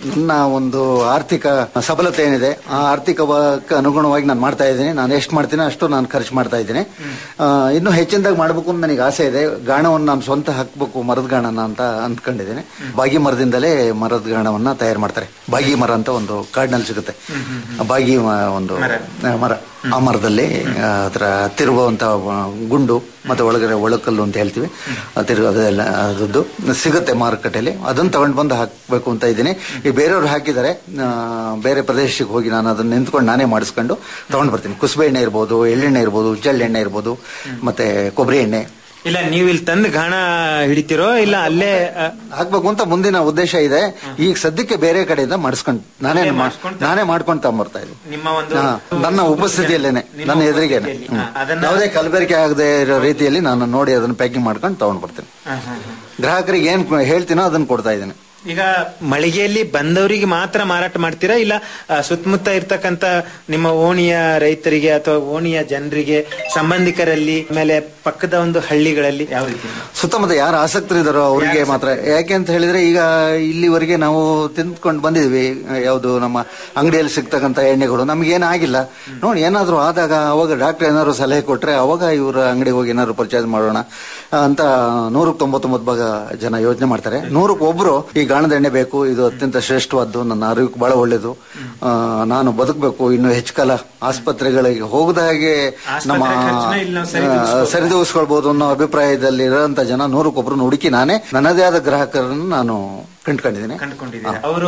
ನನ್ನ ಒಂದು ಆರ್ಥಿಕ ಸಬಲತೆ ಏನಿದೆ ಆ ಆರ್ಥಿಕಕ್ಕೆ ಅನುಗುಣವಾಗಿ ನಾನು ಮಾಡ್ತಾ ಇದ್ದೀನಿ ನಾನು ಎಷ್ಟು ಮಾಡ್ತೀನಿ ಅಷ್ಟು ನಾನು ಖರ್ಚು ಮಾಡ್ತಾ ಇದ್ದೀನಿ ಆ, ಇನ್ನೂ ಹೆಚ್ಚಿನದಾಗಿ ಮಾಡಬೇಕು ಅಂತ ನನಗೆ ಆಸೆ ಇದೆ ಗಾಣವನ್ನು ನಾನು ಸ್ವಂತ ಹಾಕಬೇಕು ಮರದ ಗಾಣನ ಅಂತ ಅಂದ್ಕೊಂಡಿದ್ದೀನಿ ಬಾಗಿ ಮರದಿಂದಲೇ ಮರದ ಗಾಣವನ್ನ ತಯಾರು ಮಾಡ್ತಾರೆ ಬಾಗಿ ಮರ ಅಂತ ಒಂದು ಕಾಡಿನಲ್ಲಿ ಸಿಗುತ್ತೆ ಆ ಬಾಗಿ ಮ- ಒಂದು ಆ, ಮರ ಆ ಮರದಲ್ಲಿ ಆ, ಅದರ ತಿರುಗುವಂತ ಗುಂಡು ಮತ್ತೆ ಒಳಗಡೆ ಒಳಕಲ್ಲು ಅಂತ ಹೇಳ್ತೀವಿ ಆ ತಿರುగు ಅದೆಲ್ಲ ಅದದ್ದು ಸಿಗುತ್ತೆ ಮಾರುಕಟ್ಟೆಯಲ್ಲಿ ಅದನ್ನ ತಗೊಂಡು ಬಂದು ಹಾಕಬೇಕು ಅಂತ ಇದ್ದೀನಿ ಈ ಬೇರೆಯವ್ರು ಹಾಕಿದ್ದಾರೆ ಆ, ಬೇರೆ ಪ್ರದೇಶಕ್ಕೆ ಹೋಗಿ ನಾನು ಅದನ್ನ ನಿಂತ್ಕೊಂಡು ನಾನೇ ಮಾಡಿಸ್ಕೊಂಡು ತಗೊಂಡು ಬರ್ತೀನಿ ಕುಸುಬೆ ಎಣ್ಣೆ ಇರ್ಬೋದು ಎಳ್ಳೆಣ್ಣೆ ಇರ್ಬೋದು ಉಜ್ಜೆಳ್ಳೆಣ್ಣೆ ಇರ್ಬೋದು ಮತ್ತೆ ಕೊಬ್ಬರಿ ಎಣ್ಣೆ ಇಲ್ಲ ನೀವು ಇಲ್ಲಿ ತಂದು ಗಾಣ ಹಿಡಿತಿರೋ ಇಲ್ಲ ಅಲ್ಲೇ ಆ, ಹಾಕ್ಬೇಕು ಅಂತ ಮುಂದಿನ ಉದ್ದೇಶ ಇದೆ ಈಗ ಸದ್ಯಕ್ಕೆ ಬೇರೆ ಕಡೆಯಿಂದ ಮಾಡಿಸ್ಕೊಂಡು ನಾನೇ ಮಾ- ನಾನೇ ಮಾಡ್ಕೊಂಡು ತಗೊಂಬರ್ತಾ ಇದ್ದೀನಿ ನಿಮ್ಮ ಒಂದು ಹಾ, ನನ್ನ ಉಪಸ್ಥಿತಿಯಲ್ಲೇನೆ ನನ್ನ ಎದುರಿಗೇನೆ ಹ್ಮ್. ಯಾವುದೇ ಕಲಬೆರಕೆ ಆಗದೆ ಇರೋ ರೀತಿಯಲ್ಲಿ ನಾನು ನೋಡಿ ಅದನ್ನ ಪ್ಯಾಕಿಂಗ್ ಮಾಡ್ಕೊಂಡು ತಗೊಂಡ್ ಬರ್ತೀನಿ ಹಾ, ಹಾ, ಹಾ. ಗ್ರಾಹಕರಿಗೆ ಏನ್ ಹೇಳ್ತೀನೋ ಅದನ್ನ ಕೊಡ್ತಾ ಇದ್ದೀನಿ ಈಗ ಮಳಿಗೆಯಲ್ಲಿ ಬಂದವರಿಗೆ ಮಾತ್ರ ಮಾರಾಟ ಮಾಡ್ತೀರಾ ಇಲ್ಲ ಆ, ಸುತ್ತಮುತ್ತ ಇರ್ತಕ್ಕಂತ ನಿಮ್ಮ ಓಣಿಯ ರೈತರಿಗೆ ಅಥವಾ ಓಣಿಯ ಜನರಿಗೆ ಸಂಬಂಧಿಕರಲ್ಲಿ ಆಮೇಲೆ ಪಕ್ಕದ ಒಂದು ಹಳ್ಳಿಗಳಲ್ಲಿ ಯಾವ ರೀತಿ ಸುತ್ತಮುತ್ತ ಯಾರು ಆಸಕ್ತರಿದಾರೋ ಅವರಿಗೆ ಮಾತ್ರ ಯಾಕೆ ಅಂತ ಹೇಳಿದ್ರೆ ಈಗ ಇಲ್ಲಿವರೆಗೆ ನಾವು ತಿಂದ್ಕೊಂಡು ಬಂದಿದ್ವಿ ಯಾವುದು ನಮ್ಮ ಅಂಗಡಿಯಲ್ಲಿ ಸಿಗ್ತಕ್ಕಂಥ ಎಣ್ಣೆಗಳು ನಮಗೇನಾಗಿಲ್ಲ ನೋಡಿ ಏನಾದ್ರು ಆದಾಗ ಅವಾಗ ಡಾಕ್ಟರ್ ಏನಾದ್ರು ಸಲಹೆ ಕೊಟ್ರೆ ಅವಾಗ ಇವ್ರ ಅಂಗಡಿಗೆ ಹೋಗಿ ಏನಾದ್ರು ಪರ್ಚೇಸ್ ಮಾಡೋಣ ಅಂತ ನೂರಕ್ಕೆ ತೊಂಬತ್ತೊಂಬತ್ತು ಭಾಗ ಜನ ಯೋಚನೆ ಮಾಡ್ತಾರೆ ನೂರಕ್ಕೆ ಒಬ್ರು ಈ ಗಾಣದ ಎಣ್ಣೆ ಬೇಕು ಇದು ಅತ್ಯಂತ ಶ್ರೇಷ್ಠವಾದ್ದು ನನ್ನ ಆರೋಗ್ಯಕ್ಕೆ ಬಹಳ ಒಳ್ಳೇದು ಆ, ನಾನು ಬದುಕಬೇಕು ಇನ್ನು ಹೆಚ್ಚು ಕಾಲ ಆಸ್ಪತ್ರೆಗಳಿಗೆ ಹೋಗದ ಹಾಗೆ ನಮ್ಮ ಖರ್ಚನ್ನ ಇಲ್ಲಿ ನಾವು ಸರಿ ಆ, ಸರಿದೂಗಿಸ್ಕೊಳ್ಬಹುದು ಅನ್ನೋ ಅಭಿಪ್ರಾಯದಲ್ಲಿ ಇರೋಂತ ಜನ ನೂರಕ್ಕೊಬ್ರು ಹುಡುಕಿ ನಾನೇ ನನ್ನದೇ ಆದ ಗ್ರಾಹಕರನ್ನು ನಾನು ಕಂಡ್ಕೊಂಡಿದ್ದೀನಿ ಕಂಡುಕೊಂಡಿದ್ದೀರಾ ಅವರು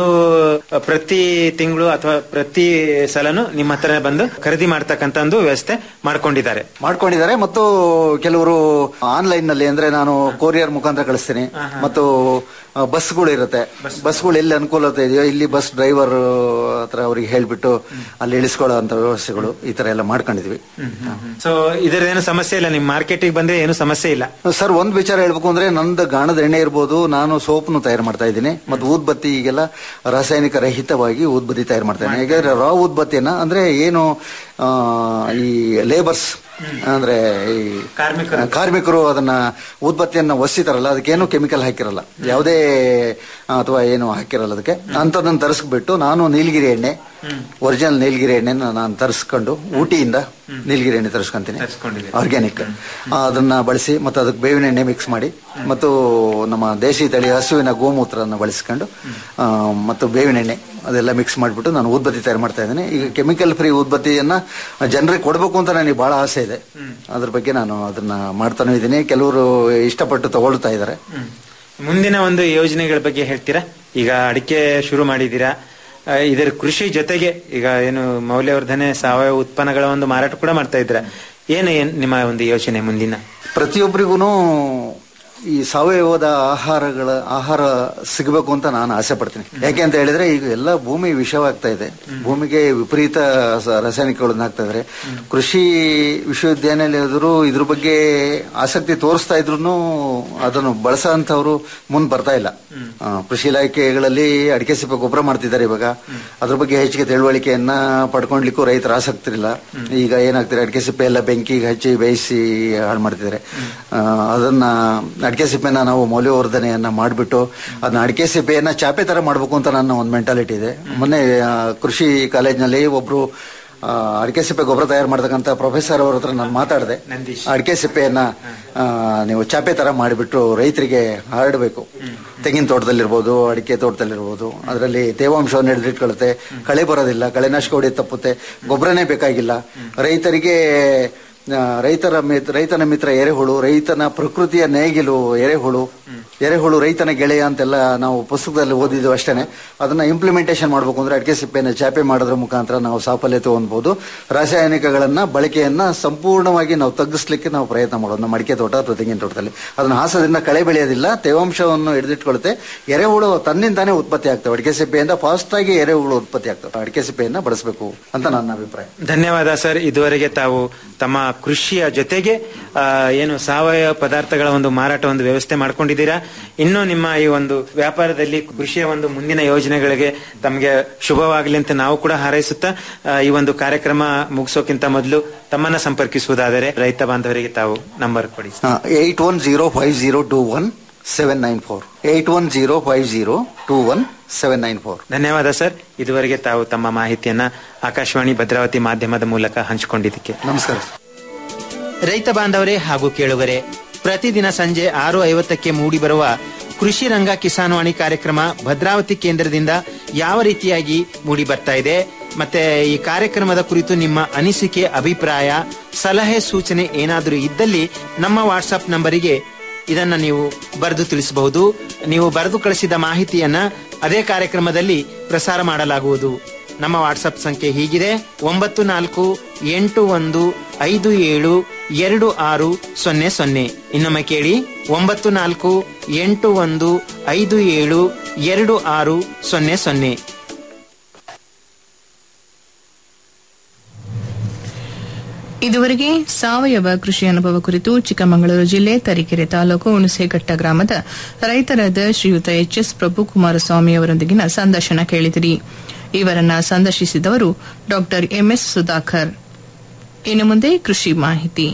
ಪ್ರತಿ ತಿಂಗಳು ಅಥವಾ ಪ್ರತಿ ಸಲನು ನಿಮ್ಮ ಹತ್ರ ಬಂದು ಖರೀದಿ ಮಾಡ್ತಕ್ಕಂತ ಒಂದು ವ್ಯವಸ್ಥೆ ಮಾಡ್ಕೊಂಡಿದ್ದಾರೆ ಮಾಡ್ಕೊಂಡಿದ್ದಾರೆ ಮತ್ತು ಕೆಲವರು ಆನ್ಲೈನ್ ನಲ್ಲಿ ಅಂದ್ರೆ ನಾನು ಕೊರಿಯರ್ ಮುಖಾಂತರ ಕಳಿಸ್ತೀನಿ ಮತ್ತು ಆ, ಬಸ್ಗಳು ಇರುತ್ತೆ ಬಸ್ಗಳು ಎಲ್ಲಿ ಅನುಕೂಲತೆ ಇದೆಯೋ ಇಲ್ಲಿ ಬಸ್ ಡ್ರೈವರ್ ಹತ್ರ ಅವ್ರಿಗೆ ಹೇಳ್ಬಿಟ್ಟು ಅಲ್ಲಿ ಇಳಿಸ್ಕೊಳ್ಳೋ ಅಂತ ವ್ಯವಸ್ಥೆಗಳು ಈ ತರ ಎಲ್ಲ ಮಾಡ್ಕೊಂಡಿದ್ವಿ ಸೊ ಇದರದೇನು ಸಮಸ್ಯೆ ಇಲ್ಲ ನಿಮ್ ಮಾರ್ಕೆಟಿಗೆ ಬಂದ್ರೆ ಏನು ಸಮಸ್ಯೆ ಇಲ್ಲ ಸರ್ ಒಂದ್ ವಿಚಾರ ಹೇಳ್ಬೇಕು ಅಂದ್ರೆ ನಂದು ಗಾಣದ ಎಣ್ಣೆ ಇರ್ಬೋದು ನಾನು ಸೋಪ್ನು ತಯಾರು ಮಾಡ್ತಾ ಇದ್ದೀನಿ ಮತ್ತು ಊದ್ಬತ್ತಿ ಈಗೆಲ್ಲ ರಾಸಾಯನಿಕ ರಹಿತವಾಗಿ ಊದ್ಬತ್ತಿ ತಯಾರು ಮಾಡ್ತಾ ಇದ್ದೀನಿ ಯಾಕಂದ್ರೆ ರಾ ಊದ್ಬತ್ತಿಯನ್ನ ಅಂದ್ರೆ ಏನು ಆ, ಈ ಲೇಬರ್ಸ್ ಅಂದ್ರೆ ಈ ಕಾರ್ಮಿಕರು ಅದನ್ನ ಉತ್ಪತ್ತಿಯನ್ನ ಒಸಿತಾರಲ್ಲ ಅದಕ್ಕೇನು ಕೆಮಿಕಲ್ ಹಾಕಿರಲ್ಲ ಯಾವುದೇ ಅಥವಾ ಏನು ಹಾಕಿರಲ್ಲ ಅದಕ್ಕೆ ಅಂತದನ್ನ ತರಿಸ್ಬಿಟ್ಟು ನಾನು ನೀಲಗಿರಿ ಎಣ್ಣೆ ಒರಿಜಿನಲ್ ನೀಲಗಿರಿ ಎಣ್ಣೆನ ನಾನು ತರಿಸ್ಕೊಂಡು ಊಟಿಯಿಂದ ನೀಲಗಿರಿ ಎಣ್ಣೆ ತರಿಸ್ಕೊಂತೀನಿ ಆರ್ಗ್ಯಾನಿಕ್ ಅದನ್ನ ಬಳಸಿ ಮತ್ತು ಅದಕ್ಕೆ ಬೇವಿನ ಎಣ್ಣೆ ಮಿಕ್ಸ್ ಮಾಡಿ ಮತ್ತು ನಮ್ಮ ದೇಶಿ ತಳಿ ಹಸುವಿನ ಗೋಮೂತ್ರನ ಬಳಸ್ಕೊಂಡು ಆ, ಮತ್ತು ಬೇವಿನ ಎಣ್ಣೆ ಅದೆಲ್ಲ ಮಿಕ್ಸ್ ಮಾಡಿಬಿಟ್ಟು ನಾನು ಉದ್ಬತ್ತಿ ತಯಾರು ಮಾಡ್ತಾ ಇದ್ದೀನಿ ಈಗ ಕೆಮಿಕಲ್ ಫ್ರೀ ಉದ್ಬತ್ತಿಯನ್ನ ಜನರಿಗೆ ಕೊಡಬೇಕು ಅಂತ ನನಗೆ ಬಹಳ ಆಸೆ ಇದೆ ಅದ್ರ ಬಗ್ಗೆ ನಾನು ಅದನ್ನ ಮಾಡ್ತಾನೂ ಇದ್ದೀನಿ ಕೆಲವರು ಇಷ್ಟಪಟ್ಟು ತಗೊಳ್ತಾ ಇದ್ದಾರೆ ಮುಂದಿನ ಒಂದು ಯೋಜನೆಗಳ ಬಗ್ಗೆ ಹೇಳ್ತೀರಾ ಈಗ ಅಡಿಕೆ ಶುರು ಮಾಡಿದ್ದೀರಾ ಆ, ಇದರ ಕೃಷಿ ಜೊತೆಗೆ ಈಗ ಏನು ಮೌಲ್ಯವರ್ಧನೆ ಸಾವಯವ ಉತ್ಪನ್ನಗಳ ಒಂದು ಮಾರಾಟ ಕೂಡ ಮಾಡ್ತಾ ಇದ್ದೀರಾ ಏನು ಏನ್ ನಿಮ್ಮ ಒಂದು ಯೋಚನೆ ಮುಂದಿನ ಪ್ರತಿಯೊಬ್ಬರಿಗೂ ಈ ಸಾವಯವದ ಆಹಾರಗಳ ಆಹಾರ ಸಿಗಬೇಕು ಅಂತ ನಾನು ಆಸೆ ಪಡ್ತೀನಿ ಯಾಕೆ ಅಂತ ಹೇಳಿದ್ರೆ ಈಗ ಎಲ್ಲ ಭೂಮಿ ವಿಷವಾಗ್ತಾ ಇದೆ ಭೂಮಿಗೆ ವಿಪರೀತ ಸ- ರಾಸಾಯನಿಕಗಳನ್ನ ಹಾಕ್ತಾ ಇದಾರೆ ಕೃಷಿ ವಿಶ್ವವಿದ್ಯಾನಿಲಯದವರು ಇದ್ರ ಬಗ್ಗೆ ಆಸಕ್ತಿ ತೋರಿಸ್ತಾ ಇದ್ರು ಅದನ್ನು ಬಳಸೋಂಥವ್ರು ಮುಂದೆ ಬರ್ತಾ ಇಲ್ಲ ಆ, ಕೃಷಿ ಇಲಾಖೆಗಳಲ್ಲಿ ಅಡಿಕೆ ಸಿಪ್ಪೆ ಗೊಬ್ಬರ ಮಾಡ್ತಿದ್ದಾರೆ ಇವಾಗ ಅದ್ರ ಬಗ್ಗೆ ಹೆಚ್ಚಿಗೆ ತಿಳುವಳಿಕೆಯನ್ನ ಪಡ್ಕೊಂಡ್ಲಿಕ್ಕೂ ರೈತರ ಆಸಕ್ತಿ ಇಲ್ಲ ಈಗ ಏನಾಗ್ತಿದೆ ಅಡಿಕೆ ಸಿಪ್ಪೆ ಎಲ್ಲ ಬೆಂಕಿಗೆ ಹಚ್ಚಿ ಬೇಯಿಸಿ ಹಾಳು ಮಾಡ್ತಿದ್ದಾರೆ ಆ, ಅದನ್ನ ಅಡಿಕೆ ಸಿಪ್ಪೆನ ನಾವು ಮೌಲ್ಯವರ್ಧನೆಯನ್ನ ಮಾಡಿಬಿಟ್ಟು ಅದನ್ನ ಅಡಿಕೆ ಸಿಪ್ಪೆಯನ್ನ ಚಾಪೆ ತರ ಮಾಡ್ಬೇಕು ಅಂತ ನನ್ನ ಒಂದು ಮೆಂಟಾಲಿಟಿ ಇದೆ ಮೊನ್ನೆ ಆ, ಕೃಷಿ ಕಾಲೇಜ್ನಲ್ಲಿ ಒಬ್ರು ಆ, ಅಡಿಕೆ ಸಿಪ್ಪೆ ಗೊಬ್ಬರ ತಯಾರು ಮಾಡ್ತಕ್ಕಂಥ ಪ್ರೊಫೆಸರ್ ಅವ್ರ ಹತ್ರ ನಾನು ಮಾತಾಡಿದೆ ಅಡಿಕೆ ಸಿಪ್ಪೆಯನ್ನ ಆ, ನೀವು ಚಾಪೆ ತರ ಮಾಡಿಬಿಟ್ಟು ರೈತರಿಗೆ ಹರಡಬೇಕು ತೆಂಗಿನ ತೋಟದಲ್ಲಿರ್ಬೋದು ಅಡಿಕೆ ತೋಟದಲ್ಲಿರ್ಬೋದು ಅದರಲ್ಲಿ ತೇವಾಂಶವನ್ನು ಹಿಡಿದಿಟ್ಕೊಳ್ಳುತ್ತೆ ಕಳೆ ಬರೋದಿಲ್ಲ ಕಳೆನಾಶಕ ಹೊಡೆಯೋದು ತಪ್ಪುತ್ತೆ ಗೊಬ್ಬರನೇ ಬೇಕಾಗಿಲ್ಲ ರೈತರಿಗೆ ಆ, ರೈತರ ಮಿತ್ರ ರೈತನ ಮಿತ್ರ ಎರೆಹುಳು ರೈತನ ಪ್ರಕೃತಿಯ ನೇಗಿಲು ಎರೆಹುಳು ಎರೆಹುಳು ರೈತನ ಗೆಳೆಯ ಅಂತೆಲ್ಲ ನಾವು ಪುಸ್ತಕದಲ್ಲಿ ಓದಿದ್ವಿ ಅಷ್ಟೇನೆ ಅದನ್ನ ಇಂಪ್ಲಿಮೆಂಟೇಷನ್ ಮಾಡಬೇಕು ಅಂದ್ರೆ ಅಡಿಕೆ ಸಿಪ್ಪೆನ ಚಾಪೆ ಮಾಡೋದ್ರ ಮುಖಾಂತರ ನಾವು ಸಾಫಲ್ಯತೆ ಹೊಂದಬಹುದು ರಾಸಾಯನಿಕಗಳನ್ನ ಬಳಕೆಯನ್ನ ಸಂಪೂರ್ಣವಾಗಿ ನಾವು ತಗ್ಗಿಸ್ಲಿಕ್ಕೆ ನಾವು ಪ್ರಯತ್ನ ಮಾಡೋದು ನಮ್ಮ ಅಡಿಕೆ ತೋಟ ಅಥವಾ ತೆಂಗಿನ ತೋಟದಲ್ಲಿ ಅದನ್ನ ಹಾಸೋದ್ರಿಂದ ಕಳೆ ಬೆಳೆಯೋದಿಲ್ಲ ತೇವಾಂಶವನ್ನು ಹಿಡಿದಿಟ್ಕೊಳ್ಳುತ್ತೆ ಎರೆಹುಳು ತನ್ನಿಂದಾನೇ ಉತ್ಪತ್ತಿ ಆಗ್ತವೆ ಅಡಿಕೆ ಸಿಪ್ಪೆಯಿಂದ ಫಾಸ್ಟ್ ಆಗಿ ಎರೆಹುಳು ಉತ್ಪತ್ತಿ ಆಗ್ತವೆ ಅಡಿಕೆ ಸಿಪ್ಪೆಯನ್ನ ಬಳಸಬೇಕು ಅಂತ ನನ್ನ ಅಭಿಪ್ರಾಯ ಧನ್ಯವಾದ ಸರ್ ಇದುವರೆಗೆ ತಾವು ತಮ್ಮ ಕೃಷಿಯ ಜೊತೆಗೆ ಆ, ಏನು ಸಾವಯವ ಪದಾರ್ಥಗಳ ಒಂದು ಮಾರಾಟ ಒಂದು ವ್ಯವಸ್ಥೆ ಮಾಡ್ಕೊಂಡಿದ್ದೀರಾ ಇನ್ನು ನಿಮ್ಮ ಈ ಒಂದು ವ್ಯಾಪಾರದಲ್ಲಿ ಕೃಷಿಯ ಒಂದು ಮುಂದಿನ ಯೋಜನೆಗಳಿಗೆ ತಮಗೆ ಶುಭವಾಗಲಿ ಅಂತ ನಾವು ಕೂಡ ಹಾರೈಸುತ್ತಾ ಆ, ಈ ಒಂದು ಕಾರ್ಯಕ್ರಮ ಮುಗಿಸೋಕ್ಕಿಂತ ಮೊದಲು ತಮ್ಮನ್ನ ಸಂಪರ್ಕಿಸುವುದಾದರೆ ರೈತ ಬಾಂಧವರಿಗೆ ತಾವು ನಂಬರ್ ಕೊಡಿ eight one zero five zero two one seven nine four eight one zero five zero two one seven nine four ಧನ್ಯವಾದ ಸರ್ ಇದುವರೆಗೆ ತಾವು ತಮ್ಮ ಮಾಹಿತಿಯನ್ನ ಆಕಾಶವಾಣಿ ಭದ್ರಾವತಿ ಮಾಧ್ಯಮದ ಮೂಲಕ ಹಂಚಿಕೊಂಡಿದ್ದಕ್ಕೆ ನಮಸ್ಕಾರ ರೈತ ಬಾಂಧವರೇ ಹಾಗೂ ಕೇಳುಗರೆ ಪ್ರತಿದಿನ ಸಂಜೆ ಆರು ಐವತ್ತಕ್ಕೆ ಮೂಡಿಬರುವ ಕೃಷಿ ರಂಗ ಕಿಸಾನ್ವಾಣಿ ಕಾರ್ಯಕ್ರಮ ಭದ್ರಾವತಿ ಕೇಂದ್ರದಿಂದ ಯಾವ ರೀತಿಯಾಗಿ ಮೂಡಿ ಬರ್ತಾ ಇದೆ ಮತ್ತೆ ಈ ಕಾರ್ಯಕ್ರಮದ ಕುರಿತು ನಿಮ್ಮ ಅನಿಸಿಕೆ ಅಭಿಪ್ರಾಯ ಸಲಹೆ ಸೂಚನೆ ಏನಾದರೂ ಇದ್ದಲ್ಲಿ ನಮ್ಮ ವಾಟ್ಸಪ್ ನಂಬರಿಗೆ ಇದನ್ನ ನೀವು ಬರೆದು ತಿಳಿಸಬಹುದು ನೀವು ಬರೆದು ಕಳಿಸಿದ ಮಾಹಿತಿಯನ್ನ ಅದೇ ಕಾರ್ಯಕ್ರಮದಲ್ಲಿ ಪ್ರಸಾರ ಮಾಡಲಾಗುವುದು ನಮ್ಮ ವಾಟ್ಸಪ್ ಸಂಖ್ಯೆ ಹೀಗಿದೆ ಒಂಬತ್ತು ನಾಲ್ಕು ಎಂಟು ಒಂದು ಐದು ಏಳು ಎರಡು ಆರು ಸೊನ್ನೆ ಸೊನ್ನೆ ಇನ್ನೊಮ್ಮೆ ಕೇಳಿ ಒಂಬತ್ತು ನಾಲ್ಕು ಎಂಟು ಒಂದು ಐದು ಏಳು ಎರಡು ಆರು ಸೊನ್ನೆ ಸೊನ್ನೆ ಇದುವರೆಗೆ ಸಾವಯವ ಕೃಷಿ ಅನುಭವ ಕುರಿತು ಚಿಕ್ಕಮಗಳೂರು ಜಿಲ್ಲೆ ತರೀಕೆರೆ ತಾಲೂಕು ಹುಣಸೇಘಟ್ಟ ಗ್ರಾಮದ ರೈತರಾದ ಶ್ರೀಯುತ ಎಚ್ ಎಸ್ ಪ್ರಭು ಕುಮಾರಸ್ವಾಮಿ ಅವರೊಂದಿಗಿನ ಸಂದರ್ಶನ ಕೇಳಿದಿರಿ ಇವರನ್ನ ಸಂದರ್ಶಿಸಿದವರು ಡಾ ಎಂಎಸ್ ಸುಧಾಕರ್ ಇನ್ನು ಮುಂದೆ ಕೃಷಿ ಮಾಹಿತಿ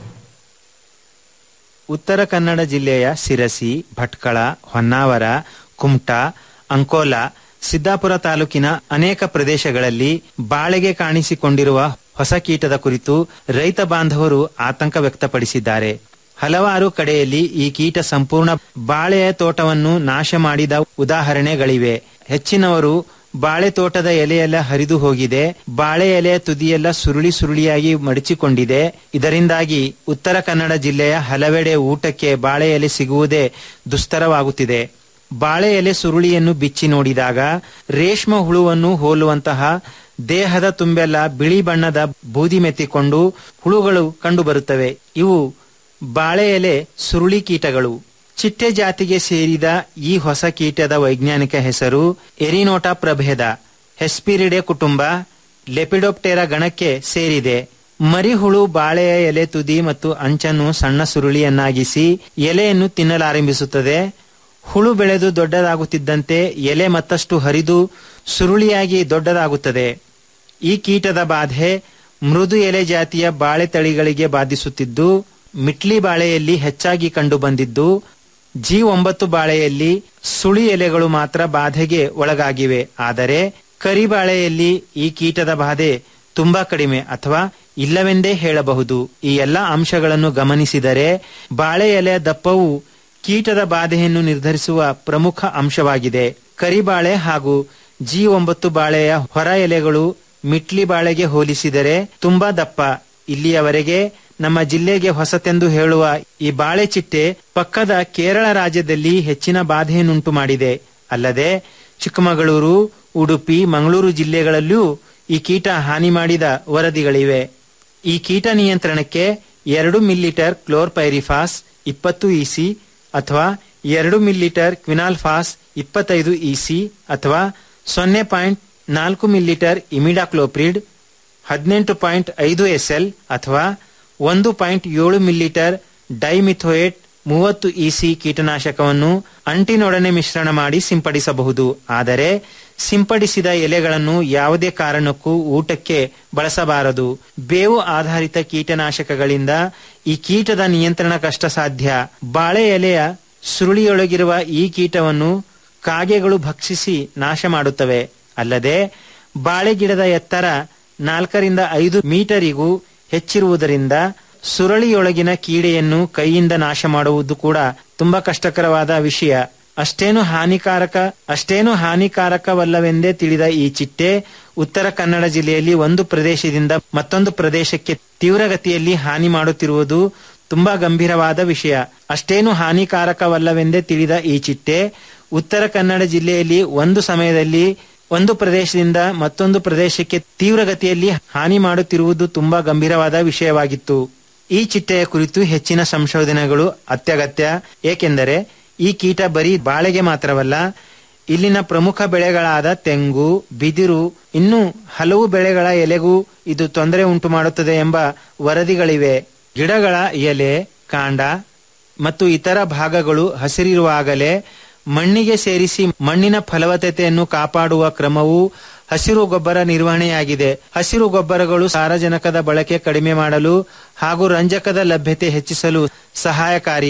ಉತ್ತರ ಕನ್ನಡ ಜಿಲ್ಲೆಯ ಸಿರಸಿ ಭಟ್ಕಳ ಹೊನ್ನಾವರ ಕುಮಟಾ ಅಂಕೋಲಾ ಸಿದ್ದಾಪುರ ತಾಲೂಕಿನ ಅನೇಕ ಪ್ರದೇಶಗಳಲ್ಲಿ ಬಾಳೆಗೆ ಕಾಣಿಸಿಕೊಂಡಿರುವ ಹೊಸ ಕೀಟದ ಕುರಿತು ರೈತ ಬಾಂಧವರು ಆತಂಕ ವ್ಯಕ್ತಪಡಿಸಿದ್ದಾರೆ ಹಲವಾರು ಕಡೆಯಲ್ಲಿ ಈ ಕೀಟ ಸಂಪೂರ್ಣ ಬಾಳೆಯ ತೋಟವನ್ನು ನಾಶ ಮಾಡಿದ ಉದಾಹರಣೆಗಳಿವೆ ಹೆಚ್ಚಿನವರು ಬಾಳೆ ತೋಟದ ಎಲೆಯೆಲ್ಲ ಹರಿದು ಹೋಗಿದೆ ಬಾಳೆ ಎಲೆಯ ತುದಿಯೆಲ್ಲ ಸುರುಳಿ ಸುರುಳಿಯಾಗಿ ಮಡಚಿಕೊಂಡಿದೆ ಇದರಿಂದಾಗಿ ಉತ್ತರ ಕನ್ನಡ ಜಿಲ್ಲೆಯ ಹಲವೆಡೆ ಊಟಕ್ಕೆ ಬಾಳೆ ಎಲೆ ಸಿಗುವುದೇ ದುಸ್ತರವಾಗುತ್ತಿದೆ ಬಾಳೆ ಎಲೆ ಸುರುಳಿಯನ್ನು ಬಿಚ್ಚಿ ನೋಡಿದಾಗ ರೇಷ್ಮ ಹುಳುವನ್ನು ಹೋಲುವಂತಹ ದೇಹದ ತುಂಬೆಲ್ಲ ಬಿಳಿ ಬಣ್ಣದ ಬೂದಿ ಮೆತ್ತಿಕೊಂಡು ಹುಳುಗಳು ಕಂಡುಬರುತ್ತವೆ ಇವು ಬಾಳೆ ಎಲೆ ಸುರುಳಿ ಕೀಟಗಳು ಚಿಟ್ಟೆ ಜಾತಿಗೆ ಸೇರಿದ ಈ ಹೊಸ ಕೀಟದ ವೈಜ್ಞಾನಿಕ ಹೆಸರು ಎರಿನೋಟಾ ಪ್ರಭೇದ ಹೆಸ್ಪಿರಿಡೆ ಕುಟುಂಬ ಲೆಪಿಡೋಪ್ಟೆರಾ ಗಣಕ್ಕೆ ಸೇರಿದೆ ಮರಿಹುಳು ಬಾಳೆಯ ಎಲೆ ತುದಿ ಮತ್ತು ಅಂಚನ್ನು ಸಣ್ಣ ಸುರುಳಿಯನ್ನಾಗಿಸಿ ಎಲೆಯನ್ನು ತಿನ್ನಲಾರಂಭಿಸುತ್ತದೆ ಹುಳು ಬೆಳೆದು ದೊಡ್ಡದಾಗುತ್ತಿದ್ದಂತೆ ಎಲೆ ಮತ್ತಷ್ಟು ಹರಿದು ಸುರುಳಿಯಾಗಿ ದೊಡ್ಡದಾಗುತ್ತದೆ ಈ ಕೀಟದ ಬಾಧೆ ಮೃದು ಎಲೆ ಜಾತಿಯ ಬಾಳೆ ತಳಿಗಳಿಗೆ ಬಾಧಿಸುತ್ತಿದ್ದು ಮಿಟ್ಲಿ ಬಾಳೆಯಲ್ಲಿ ಹೆಚ್ಚಾಗಿ ಕಂಡುಬಂದಿದ್ದು ಜಿ ಒಂಬತ್ತು ಬಾಳೆಯಲ್ಲಿ ಸುಳಿ ಎಲೆಗಳು ಮಾತ್ರ ಬಾಧೆಗೆ ಒಳಗಾಗಿವೆ ಆದರೆ ಕರಿಬಾಳೆಯಲ್ಲಿ ಈ ಕೀಟದ ಬಾಧೆ ತುಂಬಾ ಕಡಿಮೆ ಅಥವಾ ಇಲ್ಲವೆಂದೇ ಹೇಳಬಹುದು ಈ ಎಲ್ಲ ಅಂಶಗಳನ್ನು ಗಮನಿಸಿದರೆ ಬಾಳೆ ಎಲೆಯ ದಪ್ಪವು ಕೀಟದ ಬಾಧೆಯನ್ನು ನಿರ್ಧರಿಸುವ ಪ್ರಮುಖ ಅಂಶವಾಗಿದೆ ಕರಿಬಾಳೆ ಹಾಗೂ ಜಿ ಒಂಬತ್ತು ಬಾಳೆಯ ಹೊರ ಎಲೆಗಳು ಮಿಟ್ಲಿ ಬಾಳೆಗೆ ಹೋಲಿಸಿದರೆ ತುಂಬಾ ದಪ್ಪ ಇಲ್ಲಿಯವರೆಗೆ ನಮ್ಮ ಜಿಲ್ಲೆಗೆ ಹೊಸತೆಂದು ಹೇಳುವ ಈ ಬಾಳೆ ಚಿಟ್ಟೆ ಪಕ್ಕದ ಕೇರಳ ರಾಜ್ಯದಲ್ಲಿ ಹೆಚ್ಚಿನ ಬಾಧೆಯನ್ನುಂಟು ಮಾಡಿದೆ ಅಲ್ಲದೆ ಚಿಕ್ಕಮಗಳೂರು ಉಡುಪಿ ಮಂಗಳೂರು ಜಿಲ್ಲೆಗಳಲ್ಲೂ ಈ ಕೀಟ ಹಾನಿ ಮಾಡಿದ ವರದಿಗಳಿವೆ ಈ ಕೀಟ ನಿಯಂತ್ರಣಕ್ಕೆ ಎರಡು ಮಿಲಿಲೀಟರ್ ಕ್ಲೋರ್ಪೈರಿಫಾಸ್ ಇಪ್ಪತ್ತು ಇಸಿ ಅಥವಾ ಎರಡು ಮಿಲಿಲೀಟರ್ ಕ್ವಿನಾಲ್ಫಾಸ್ ಇಪ್ಪತ್ತೈದು ಇಸಿ ಅಥವಾ ಸೊನ್ನೆ ಪಾಯಿಂಟ್ ನಾಲ್ಕು ಮಿಲಿಲೀಟರ್ ಇಮಿಡಾಕ್ಲೋಪ್ರಿಡ್ ಹದಿನೆಂಟು ಪಾಯಿಂಟ್ ಐದು ಎಸ್ಎಲ್ ಅಥವಾ ಒಂದು ಪಾಯಿಂಟ್ ಏಳು ಮಿಲಿಲೀಟರ್ ಡೈಮಿಥೋಯೇಟ್ ಮೂವತ್ತು ಇಸಿ ಕೀಟನಾಶಕವನ್ನು ಅಂಟಿನೊಡನೆ ಮಿಶ್ರಣ ಮಾಡಿ ಸಿಂಪಡಿಸಬಹುದು ಆದರೆ ಸಿಂಪಡಿಸಿದ ಎಲೆಗಳನ್ನು ಯಾವುದೇ ಕಾರಣಕ್ಕೂ ಊಟಕ್ಕೆ ಬಳಸಬಾರದು ಬೇವು ಆಧಾರಿತ ಕೀಟನಾಶಕಗಳಿಂದ ಈ ಕೀಟದ ನಿಯಂತ್ರಣ ಕಷ್ಟ ಸಾಧ್ಯ ಬಾಳೆ ಎಲೆಯ ಸುರುಳಿಯೊಳಗಿರುವ ಈ ಕೀಟವನ್ನು ಕಾಗೆಗಳು ಭಕ್ಷಿಸಿ ನಾಶ ಮಾಡುತ್ತವೆ ಅಲ್ಲದೆ ಬಾಳೆ ಗಿಡದ ಎತ್ತರ ನಾಲ್ಕರಿಂದ ಐದು ಮೀಟರಿಗೂ ಹೆಚ್ಚಿರುವುದರಿಂದ ಸುರಳಿಯೊಳಗಿನ ಕೀಡೆಯನ್ನು ಕೈಯಿಂದ ನಾಶ ಮಾಡುವುದು ಕೂಡ ತುಂಬಾ ಕಷ್ಟಕರವಾದ ವಿಷಯ ಅಷ್ಟೇನು ಹಾನಿಕಾರಕ ಅಷ್ಟೇನು ಹಾನಿಕಾರಕವಲ್ಲವೆಂದೇ ತಿಳಿದ ಈ ಚಿಟ್ಟೆ ಉತ್ತರ ಕನ್ನಡ ಜಿಲ್ಲೆಯಲ್ಲಿ ಒಂದು ಪ್ರದೇಶದಿಂದ ಮತ್ತೊಂದು ಪ್ರದೇಶಕ್ಕೆ ತೀವ್ರಗತಿಯಲ್ಲಿ ಹಾನಿ ಮಾಡುತ್ತಿರುವುದು ತುಂಬಾ ಗಂಭೀರವಾದ ವಿಷಯ ಅಷ್ಟೇನು ಹಾನಿಕಾರಕವಲ್ಲವೆಂದೇ ತಿಳಿದ ಈ ಚಿಟ್ಟೆ ಉತ್ತರ ಕನ್ನಡ ಜಿಲ್ಲೆಯಲ್ಲಿ ಒಂದು ಸಮಯದಲ್ಲಿ ಒಂದು ಪ್ರದೇಶದಿಂದ ಮತ್ತೊಂದು ಪ್ರದೇಶಕ್ಕೆ ತೀವ್ರಗತಿಯಲ್ಲಿ ಹಾನಿ ಮಾಡುತ್ತಿರುವುದು ತುಂಬಾ ಗಂಭೀರವಾದ ವಿಷಯವಾಗಿತ್ತು ಈ ಚಿಟ್ಟೆಯ ಕುರಿತು ಹೆಚ್ಚಿನ ಸಂಶೋಧನೆಗಳು ಅತ್ಯಗತ್ಯ ಏಕೆಂದರೆ ಈ ಕೀಟ ಬರೀ ಬಾಳೆಗೆ ಮಾತ್ರವಲ್ಲ ಇಲ್ಲಿನ ಪ್ರಮುಖ ಬೆಳೆಗಳಾದ ತೆಂಗು ಬಿದಿರು ಇನ್ನೂ ಹಲವು ಬೆಳೆಗಳ ಎಲೆಗೂ ಇದು ತೊಂದರೆ ಉಂಟು ಮಾಡುತ್ತದೆ ಎಂಬ ವರದಿಗಳಿವೆ ಗಿಡಗಳ ಎಲೆ ಕಾಂಡ ಮತ್ತು ಇತರ ಭಾಗಗಳು ಹಸಿರಿರುವಾಗಲೇ ಮಣ್ಣಿಗೆ ಸೇರಿಸಿ ಮಣ್ಣಿನ ಫಲವತ್ತತೆಯನ್ನು ಕಾಪಾಡುವ ಕ್ರಮವು ಹಸಿರು ಗೊಬ್ಬರ ನಿರ್ವಹಣೆಯಾಗಿದೆ ಹಸಿರು ಗೊಬ್ಬರಗಳು ಸಾರಜನಕದ ಬಳಕೆ ಕಡಿಮೆ ಮಾಡಲು ಹಾಗೂ ರಂಜಕದ ಲಭ್ಯತೆ ಹೆಚ್ಚಿಸಲು ಸಹಾಯಕಾರಿ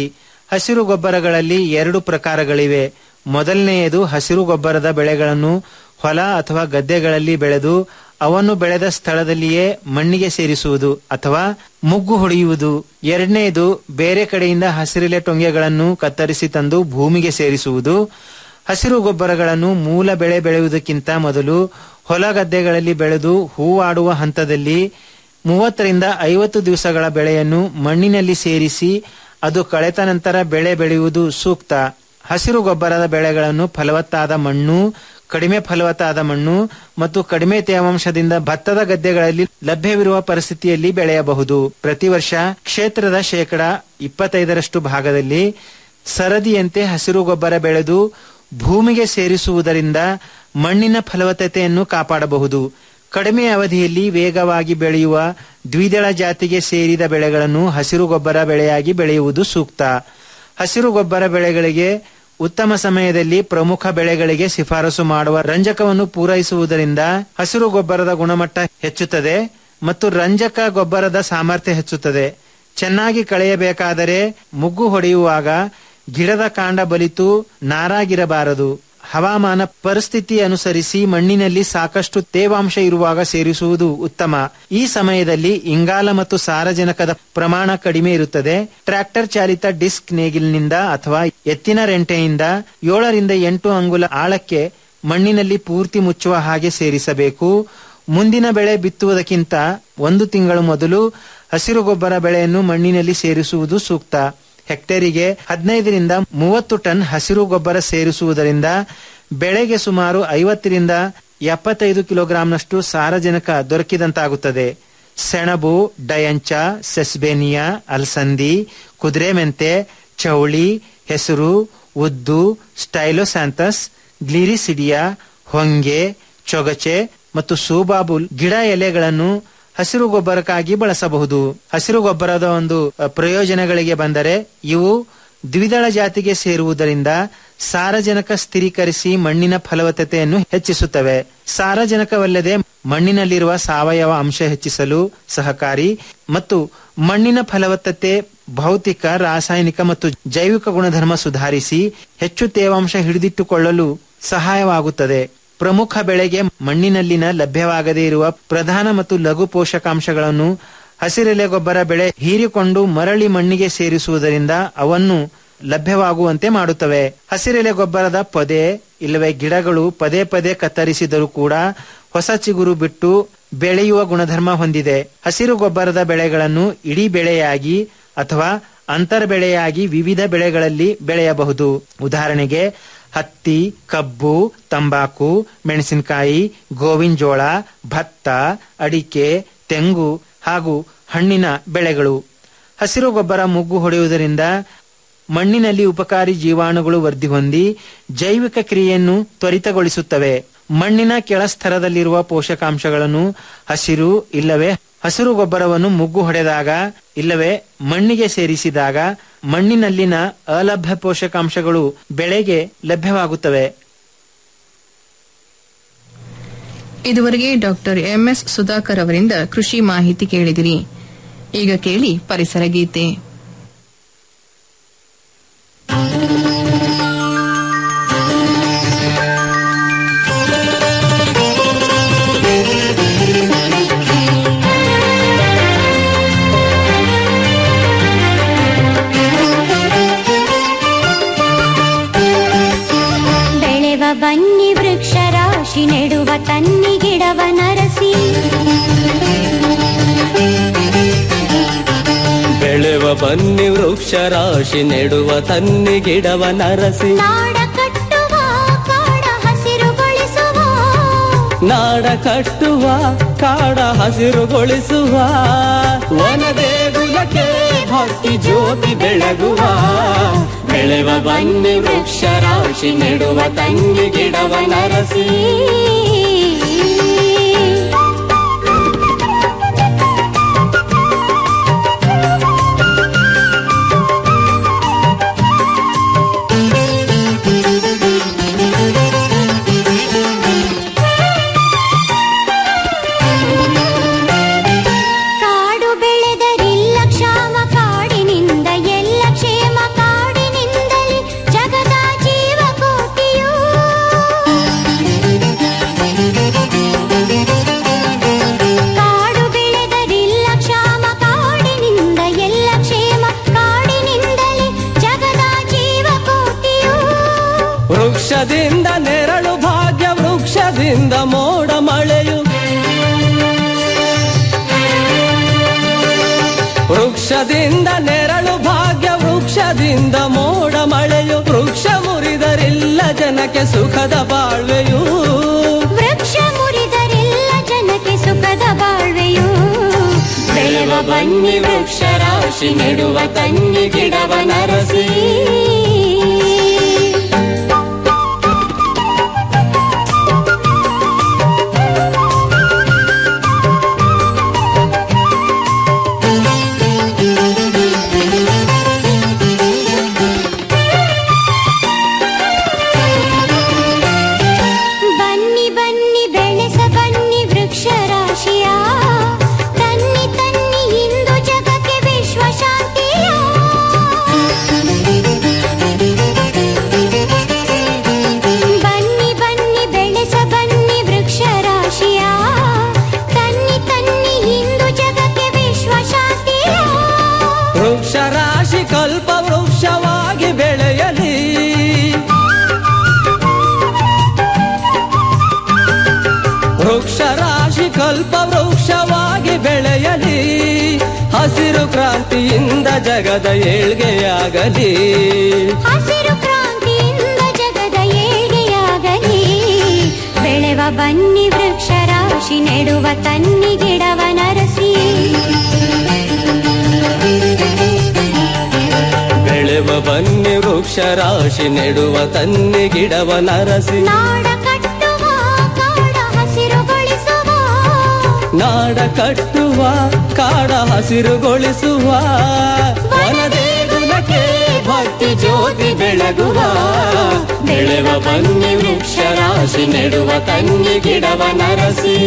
ಹಸಿರು ಗೊಬ್ಬರಗಳಲ್ಲಿ ಎರಡು ಪ್ರಕಾರಗಳಿವೆ ಮೊದಲನೆಯದು ಹಸಿರು ಗೊಬ್ಬರದ ಬೆಳೆಗಳನ್ನು ಹೊಲ ಅಥವಾ ಗದ್ದೆಗಳಲ್ಲಿ ಬೆಳೆದು ಅವನ್ನು ಬೆಳೆದ ಸ್ಥಳದಲ್ಲಿಯೇ ಮಣ್ಣಿಗೆ ಸೇರಿಸುವುದು ಅಥವಾ ಮುಗ್ಗು ಹೊಡೆಯುವುದು ಎರಡನೆಯದು ಬೇರೆ ಕಡೆಯಿಂದ ಹಸಿರೆಲೆ ಟೊಂಗೆಗಳನ್ನು ಕತ್ತರಿಸಿ ತಂದು ಭೂಮಿಗೆ ಸೇರಿಸುವುದು ಹಸಿರು ಗೊಬ್ಬರಗಳನ್ನು ಮೂಲ ಬೆಳೆ ಬೆಳೆಯುವುದಕ್ಕಿಂತ ಮೊದಲು ಹೊಲ ಗದ್ದೆಗಳಲ್ಲಿ ಬೆಳೆದು ಹೂವಾಡುವ ಹಂತದಲ್ಲಿ ಮೂವತ್ತರಿಂದ ಐವತ್ತು ದಿವಸಗಳ ಬೆಳೆಯನ್ನು ಮಣ್ಣಿನಲ್ಲಿ ಸೇರಿಸಿ ಅದು ಕಳೆತ ನಂತರ ಬೆಳೆ ಬೆಳೆಯುವುದು ಸೂಕ್ತ ಹಸಿರು ಗೊಬ್ಬರದ ಬೆಳೆಗಳನ್ನು ಫಲವತ್ತಾದ ಮಣ್ಣು ಕಡಿಮೆ ಫಲವತ್ತಾದ ಮಣ್ಣು ಮತ್ತು ಕಡಿಮೆ ತೇವಾಂಶದಿಂದ ಭತ್ತದ ಗದ್ದೆಗಳಲ್ಲಿ ಲಭ್ಯವಿರುವ ಪರಿಸ್ಥಿತಿಯಲ್ಲಿ ಬೆಳೆಯಬಹುದು ಪ್ರತಿ ವರ್ಷ ಕ್ಷೇತ್ರದ ಶೇಕಡ ಇಪ್ಪತ್ತೈದರಷ್ಟು ಭಾಗದಲ್ಲಿ ಸರದಿಯಂತೆ ಹಸಿರು ಗೊಬ್ಬರ ಬೆಳೆದು ಭೂಮಿಗೆ ಸೇರಿಸುವುದರಿಂದ ಮಣ್ಣಿನ ಫಲವತ್ತತೆಯನ್ನು ಕಾಪಾಡಬಹುದು ಕಡಿಮೆ ಅವಧಿಯಲ್ಲಿ ವೇಗವಾಗಿ ಬೆಳೆಯುವ ದ್ವಿದಳ ಜಾತಿಗೆ ಸೇರಿದ ಬೆಳೆಗಳನ್ನು ಹಸಿರು ಗೊಬ್ಬರ ಬೆಳೆಯಾಗಿ ಬೆಳೆಯುವುದು ಸೂಕ್ತ ಹಸಿರು ಗೊಬ್ಬರ ಬೆಳೆಗಳಿಗೆ ಉತ್ತಮ ಸಮಯದಲ್ಲಿ ಪ್ರಮುಖ ಬೆಳೆಗಳಿಗೆ ಶಿಫಾರಸು ಮಾಡುವ ರಂಜಕವನ್ನು ಪೂರೈಸುವುದರಿಂದ ಹಸಿರು ಗೊಬ್ಬರದ ಗುಣಮಟ್ಟ ಹೆಚ್ಚುತ್ತದೆ ಮತ್ತು ರಂಜಕ ಗೊಬ್ಬರದ ಸಾಮರ್ಥ್ಯ ಹೆಚ್ಚುತ್ತದೆ ಚೆನ್ನಾಗಿ ಕಳೆಯಬೇಕಾದರೆ ಮುಗ್ಗು ಹೊಡೆಯುವಾಗ ಗಿಡದ ಕಾಂಡ ಬಲಿತು ನಾರಾಗಿರಬಾರದು ಹವಾಮಾನ ಪರಿಸ್ಥಿತಿ ಅನುಸರಿಸಿ ಮಣ್ಣಿನಲ್ಲಿ ಸಾಕಷ್ಟು ತೇವಾಂಶ ಇರುವಾಗ ಸೇರಿಸುವುದು ಉತ್ತಮ ಈ ಸಮಯದಲ್ಲಿ ಇಂಗಾಲ ಮತ್ತು ಸಾರಜನಕದ ಪ್ರಮಾಣ ಕಡಿಮೆ ಇರುತ್ತದೆ ಟ್ರ್ಯಾಕ್ಟರ್ ಚಾಲಿತ ಡಿಸ್ಕ್ ನೇಗಿಲಿನಿಂದ ಅಥವಾ ಎತ್ತಿನ ರೆಂಟೆಯಿಂದ ಏಳರಿಂದ ಎಂಟು ಅಂಗುಲ ಆಳಕ್ಕೆ ಮಣ್ಣಿನಲ್ಲಿ ಪೂರ್ತಿ ಮುಚ್ಚುವ ಹಾಗೆ ಸೇರಿಸಬೇಕು ಮುಂದಿನ ಬೆಳೆ ಬಿತ್ತುವುದಕ್ಕಿಂತ ಒಂದು ತಿಂಗಳು ಮೊದಲು ಹಸಿರು ಗೊಬ್ಬರ ಬೆಳೆಯನ್ನು ಮಣ್ಣಿನಲ್ಲಿ ಸೇರಿಸುವುದು ಸೂಕ್ತ ಹೆಕ್ಟೇರಿಗೆ ಹದಿನೈದರಿಂದ ಮೂವತ್ತು ಟನ್ ಹಸಿರು ಗೊಬ್ಬರ ಸೇರಿಸುವುದರಿಂದ ಬೆಳೆಗೆ ಸುಮಾರು ಐವತ್ತರಿಂದ ಎಪ್ಪತ್ತೈದು ಕಿಲೋಗ್ರಾಂನಷ್ಟು ಸಾರಜನಕ ದೊರಕಿದಂತಾಗುತ್ತದೆ ಸೆಣಬು ಡಯಂಚ ಸೆಸ್ಬೇನಿಯಾ ಅಲಸಂದಿ ಕುದುರೆ ಮೆಂತೆ ಚೌಳಿ ಹೆಸರು ಉದ್ದು ಸ್ಟೈಲೋಸ್ಯಾಂಥಸ್ ಗ್ಲಿರಿಸಿಡಿಯಾ ಹೊಂಗೆ ಚೊಗಚೆ ಮತ್ತು ಸೂಬಾಬುಲ್ ಗಿಡ ಎಲೆಗಳನ್ನು ಹಸಿರು ಗೊಬ್ಬರಕ್ಕಾಗಿ ಬಳಸಬಹುದು ಹಸಿರು ಗೊಬ್ಬರದ ಒಂದು ಅ, ಪ್ರಯೋಜನಗಳಿಗೆ ಬಂದರೆ ಇವು ದ್ವಿದಳ ಜಾತಿಗೆ ಸೇರುವುದರಿಂದ ಸಾರಜನಕ ಸ್ಥಿರೀಕರಿಸಿ ಮಣ್ಣಿನ ಫಲವತ್ತತೆಯನ್ನು ಹೆಚ್ಚಿಸುತ್ತವೆ ಸಾರಜನಕವಲ್ಲದೆ ಮಣ್ಣಿನಲ್ಲಿರುವ ಸಾವಯವ ಅಂಶ ಹೆಚ್ಚಿಸಲು ಸಹಕಾರಿ ಮತ್ತು ಮಣ್ಣಿನ ಫಲವತ್ತತೆ ಭೌತಿಕ ರಾಸಾಯನಿಕ ಮತ್ತು ಜೈವಿಕ ಗುಣಧರ್ಮ ಸುಧಾರಿಸಿ ಹೆಚ್ಚು ತೇವಾಂಶ ಹಿಡಿದಿಟ್ಟುಕೊಳ್ಳಲು ಸಹಾಯವಾಗುತ್ತದೆ ಪ್ರಮುಖ ಬೆಳೆಗೆ ಮಣ್ಣಿನಲ್ಲಿನ ಲಭ್ಯವಾಗದೇ ಇರುವ ಪ್ರಧಾನ ಮತ್ತು ಲಘು ಪೋಷಕಾಂಶಗಳನ್ನು ಹಸಿರೆಲೆ ಗೊಬ್ಬರ ಬೆಳೆ ಹೀರಿಕೊಂಡು ಮರಳಿ ಮಣ್ಣಿಗೆ ಸೇರಿಸುವುದರಿಂದ ಅವನ್ನು ಲಭ್ಯವಾಗುವಂತೆ ಮಾಡುತ್ತವೆ ಹಸಿರೆಲೆ ಗೊಬ್ಬರದ ಪೊದೆ ಇಲ್ಲವೇ ಗಿಡಗಳು ಪದೇ ಪದೇ ಕತ್ತರಿಸಿದರೂ ಕೂಡ ಹೊಸ ಚಿಗುರು ಬಿಟ್ಟು ಬೆಳೆಯುವ ಗುಣಧರ್ಮ ಹೊಂದಿದೆ ಹಸಿರು ಗೊಬ್ಬರದ ಬೆಳೆಗಳನ್ನು ಇಡೀ ಬೆಳೆಯಾಗಿ ಅಥವಾ ಅಂತರ್ ಬೆಳೆಯಾಗಿ ವಿವಿಧ ಬೆಳೆಗಳಲ್ಲಿ ಬೆಳೆಯಬಹುದು ಉದಾಹರಣೆಗೆ ಹತ್ತಿ ಕಬ್ಬು ತಂಬಾಕು ಮೆಣಸಿನಕಾಯಿ ಗೋವಿನ ಜೋಳ ಭತ್ತ ಅಡಿಕೆ ತೆಂಗು ಹಾಗೂ ಹಣ್ಣಿನ ಬೆಳೆಗಳು ಹಸಿರು ಗೊಬ್ಬರ ಮುಗ್ಗು ಹೊಡೆಯುವುದರಿಂದ ಮಣ್ಣಿನಲ್ಲಿ ಉಪಕಾರಿ ಜೀವಾಣುಗಳು ವೃದ್ಧಿ ಹೊಂದಿ ಜೈವಿಕ ಕ್ರಿಯೆಯನ್ನು ತ್ವರಿತಗೊಳಿಸುತ್ತವೆ ಮಣ್ಣಿನ ಕೆಳಸ್ತರದಲ್ಲಿರುವ ಪೋಷಕಾಂಶಗಳನ್ನು ಹಸಿರು ಇಲ್ಲವೇ ಹಸಿರು ಗೊಬ್ಬರವನ್ನು ಮುಗ್ಗು ಹೊಡೆದಾಗ ಇಲ್ಲವೇ ಮಣ್ಣಿಗೆ ಸೇರಿಸಿದಾಗ ಮಣ್ಣಿನಲ್ಲಿನ ಅಲಭ್ಯ ಪೋಷಕಾಂಶಗಳು ಬೆಳೆಗೆ ಲಭ್ಯವಾಗುತ್ತವೆ ಇದುವರೆಗೆ ಡಾಕ್ಟರ್ ಎಂಎಸ್ ಸುಧಾಕರ್ ಅವರಿಂದ ಕೃಷಿ ಮಾಹಿತಿ ಕೇಳಿದಿರಿ ಈಗ ಕೇಳಿ ಪರಿಸರ ಗೀತೆ ಬೆಳೆವ ಬನ್ನಿ ವೃಕ್ಷ ರಾಶಿ ನೆಡುವ ತನ್ನಿ ಗಿಡವ ನರಸಿ ಬೆಳೆವ ಬನ್ನಿ ವೃಕ್ಷ ರಾಶಿ ನೆಡುವ ತನ್ನಿ ಗಿಡವ ನರಸಿ ನಾಡ ಕಟ್ಟುವ ಕಾಡ ಹಸಿರುಗೊಳಿಸುವ ನಾಡ ಕಟ್ಟುವ ಕಾಡ ಹಸಿರುಗೊಳಿಸುವ ವನ ದೇಗುಲಕ್ಕೆ ಭಕ್ತಿ ಜ್ಯೋತಿ ಬೆಳಗುವ ಬೆಳೆವ ಬನ್ನಿ ವೃಕ್ಷ ರಾಶಿ ನೆಡುವ ತನ್ನಿ ಗಿಡವ ನರಸಿ ಕಾಡು ಬೆಳೆದರಿಲ್ಲ ಕ್ಷಾಮ ಕಾಡಿನಿಂದ ಎಲ್ಲ ಕ್ಷೇಮ ಕಾಡಿ ವೃಕ್ಷದಿಂದ ನೆರಳು ಭಾಗ್ಯ ವೃಕ್ಷದಿಂದ ಮೋಡ ಮಳೆಯು ವೃಕ್ಷದಿಂದ ನೆರಳು ಭಾಗ್ಯ ವೃಕ್ಷದಿಂದ ಮೋಡ ಮಳೆಯು ವೃಕ್ಷ ಮುರಿದರಿಲ್ಲ ಜನಕ್ಕೆ ಸುಖದ ಬಾಳ್ವೆಯು ವೃಕ್ಷ ಮುರಿದರೆಲ್ಲ ಜನಕ್ಕೆ ಸುಖದ ಬಾಳ್ವೆಯು ಬೆಳೆವ ಬನ್ನಿ ವೃಕ್ಷ ರಾಶಿ ನೆಡುವ ತನ್ನಿ ಗಿಡವ ನರಸಿ ಬನ್ನಿ ಬನ್ನಿ ಬೆಳೆಸ ಬನ್ನಿ ವೃಕ್ಷ ರಾಶಿಯ ತನ್ನಿ ತನ್ನಿ ಇಂದು ಜಗಕ್ಕೆ ವಿಶ್ವ ಶಾಂತಿಯ ಬನ್ನಿ ಬನ್ನಿ ಬೆಳೆಸ ಬನ್ನಿ ವೃಕ್ಷ ರಾಶಿಯ ತನ್ನಿ ತನ್ನಿ ಇಂದು ಜಗಕ್ಕೆ ವಿಶ್ವ ಶಾಂತಿಯ ವೃಕ್ಷ ರಾಶಿ ಕಲ್ಪ ವೃಕ್ಷವಾಗಿ ಬೆಳೆಯಲಿ ವೃಕ್ಷ ರಾಶಿ ಕಲ್ಪ ವೃಕ್ಷವಾಗಿ ಬೆಳೆಯಲಿ ಹಸಿರು ಕ್ರಾಂತಿಯಿಂದ ಜಗದ ಏಳ್ಗೆಯಾಗಲಿ ಹಸಿರು ಕ್ರಾಂತಿಯಿಂದ ಜಗದ ಏಳ್ಗೆಯಾಗಲಿ ಬೆಳೆವ ಬನ್ನಿ ವೃಕ್ಷ ರಾಶಿ ನೆಡುವ ತನ್ನಿ ಗಿಡವ ನರಸಿ ಬೆಳೆವ ಬನ್ನಿ ವೃಕ್ಷ ರಾಶಿ ನೆಡುವ ತನ್ನಿ ಗಿಡವ ನರಸಿ ನಾಡ ಕಟ್ಟುವ ಕಾಡ ಹಸಿರುಗೊಳಿಸುವ ನಾಡ ಕಟ್ಟುವ ಕಾಡ ಹಸಿರುಗೊಳಿಸುವ ವನದೇಗುಲಕ್ಕೆ ಭಕ್ತಿ ಜ್ಯೋತಿ ಬೆಳಗುವ ಬೆಳೆವ ಬನ್ನಿ ವೃಕ್ಷ ರಾಶಿ ನೆಡುವ ತನ್ನಿ ಗಿಡವ ನರಸಿ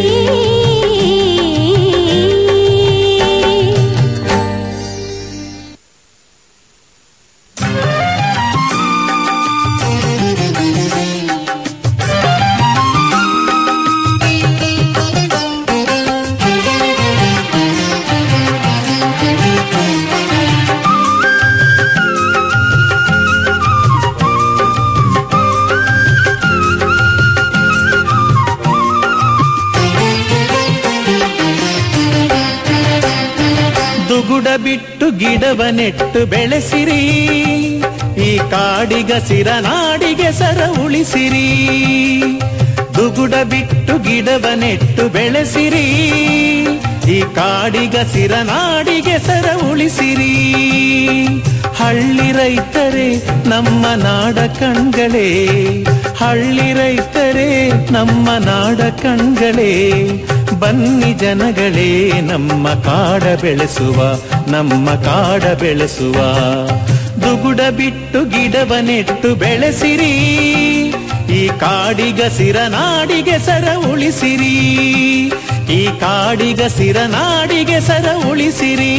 ದುಗುಡ ಬಿಟ್ಟು ಗಿಡವ ನೆಟ್ಟು ಬೆಳೆಸಿರಿ ಈ ಕಾಡಿಗಸಿರ ನಾಡಿಗೆ ಸರ ಉಳಿಸಿರಿ ದುಗುಡ ಬಿಟ್ಟು ಗಿಡವ ನೆಟ್ಟು ಬೆಳೆಸಿರಿ ಈ ಕಾಡಿಗಸಿರ ನಾಡಿಗೆ ಸರ ಉಳಿಸಿರಿ ಹಳ್ಳಿ ರೈತರೇ ನಮ್ಮ ನಾಡ ಕಣ್ಗಳೇ ಹಳ್ಳಿ ರೈತರೇ ನಮ್ಮ ನಾಡ ಕಣ್ಗಳೇ ಬನ್ನಿ ಜನಗಳೇ ನಮ್ಮ ಕಾಡ ಬೆಳೆಸುವ ನಮ್ಮ ಕಾಡ ಬೆಳೆಸುವ ದುಗುಡ ಬಿಟ್ಟು ಗಿಡವ ನೆಟ್ಟು ಬೆಳೆಸಿರಿ ಈ ಕಾಡಿಗಸಿರ ನಾಡಿಗೆ ಸರ ಉಳಿಸಿರಿ ಈ ಕಾಡಿಗಸಿರ ನಾಡಿಗೆ ಸರ ಉಳಿಸಿರಿ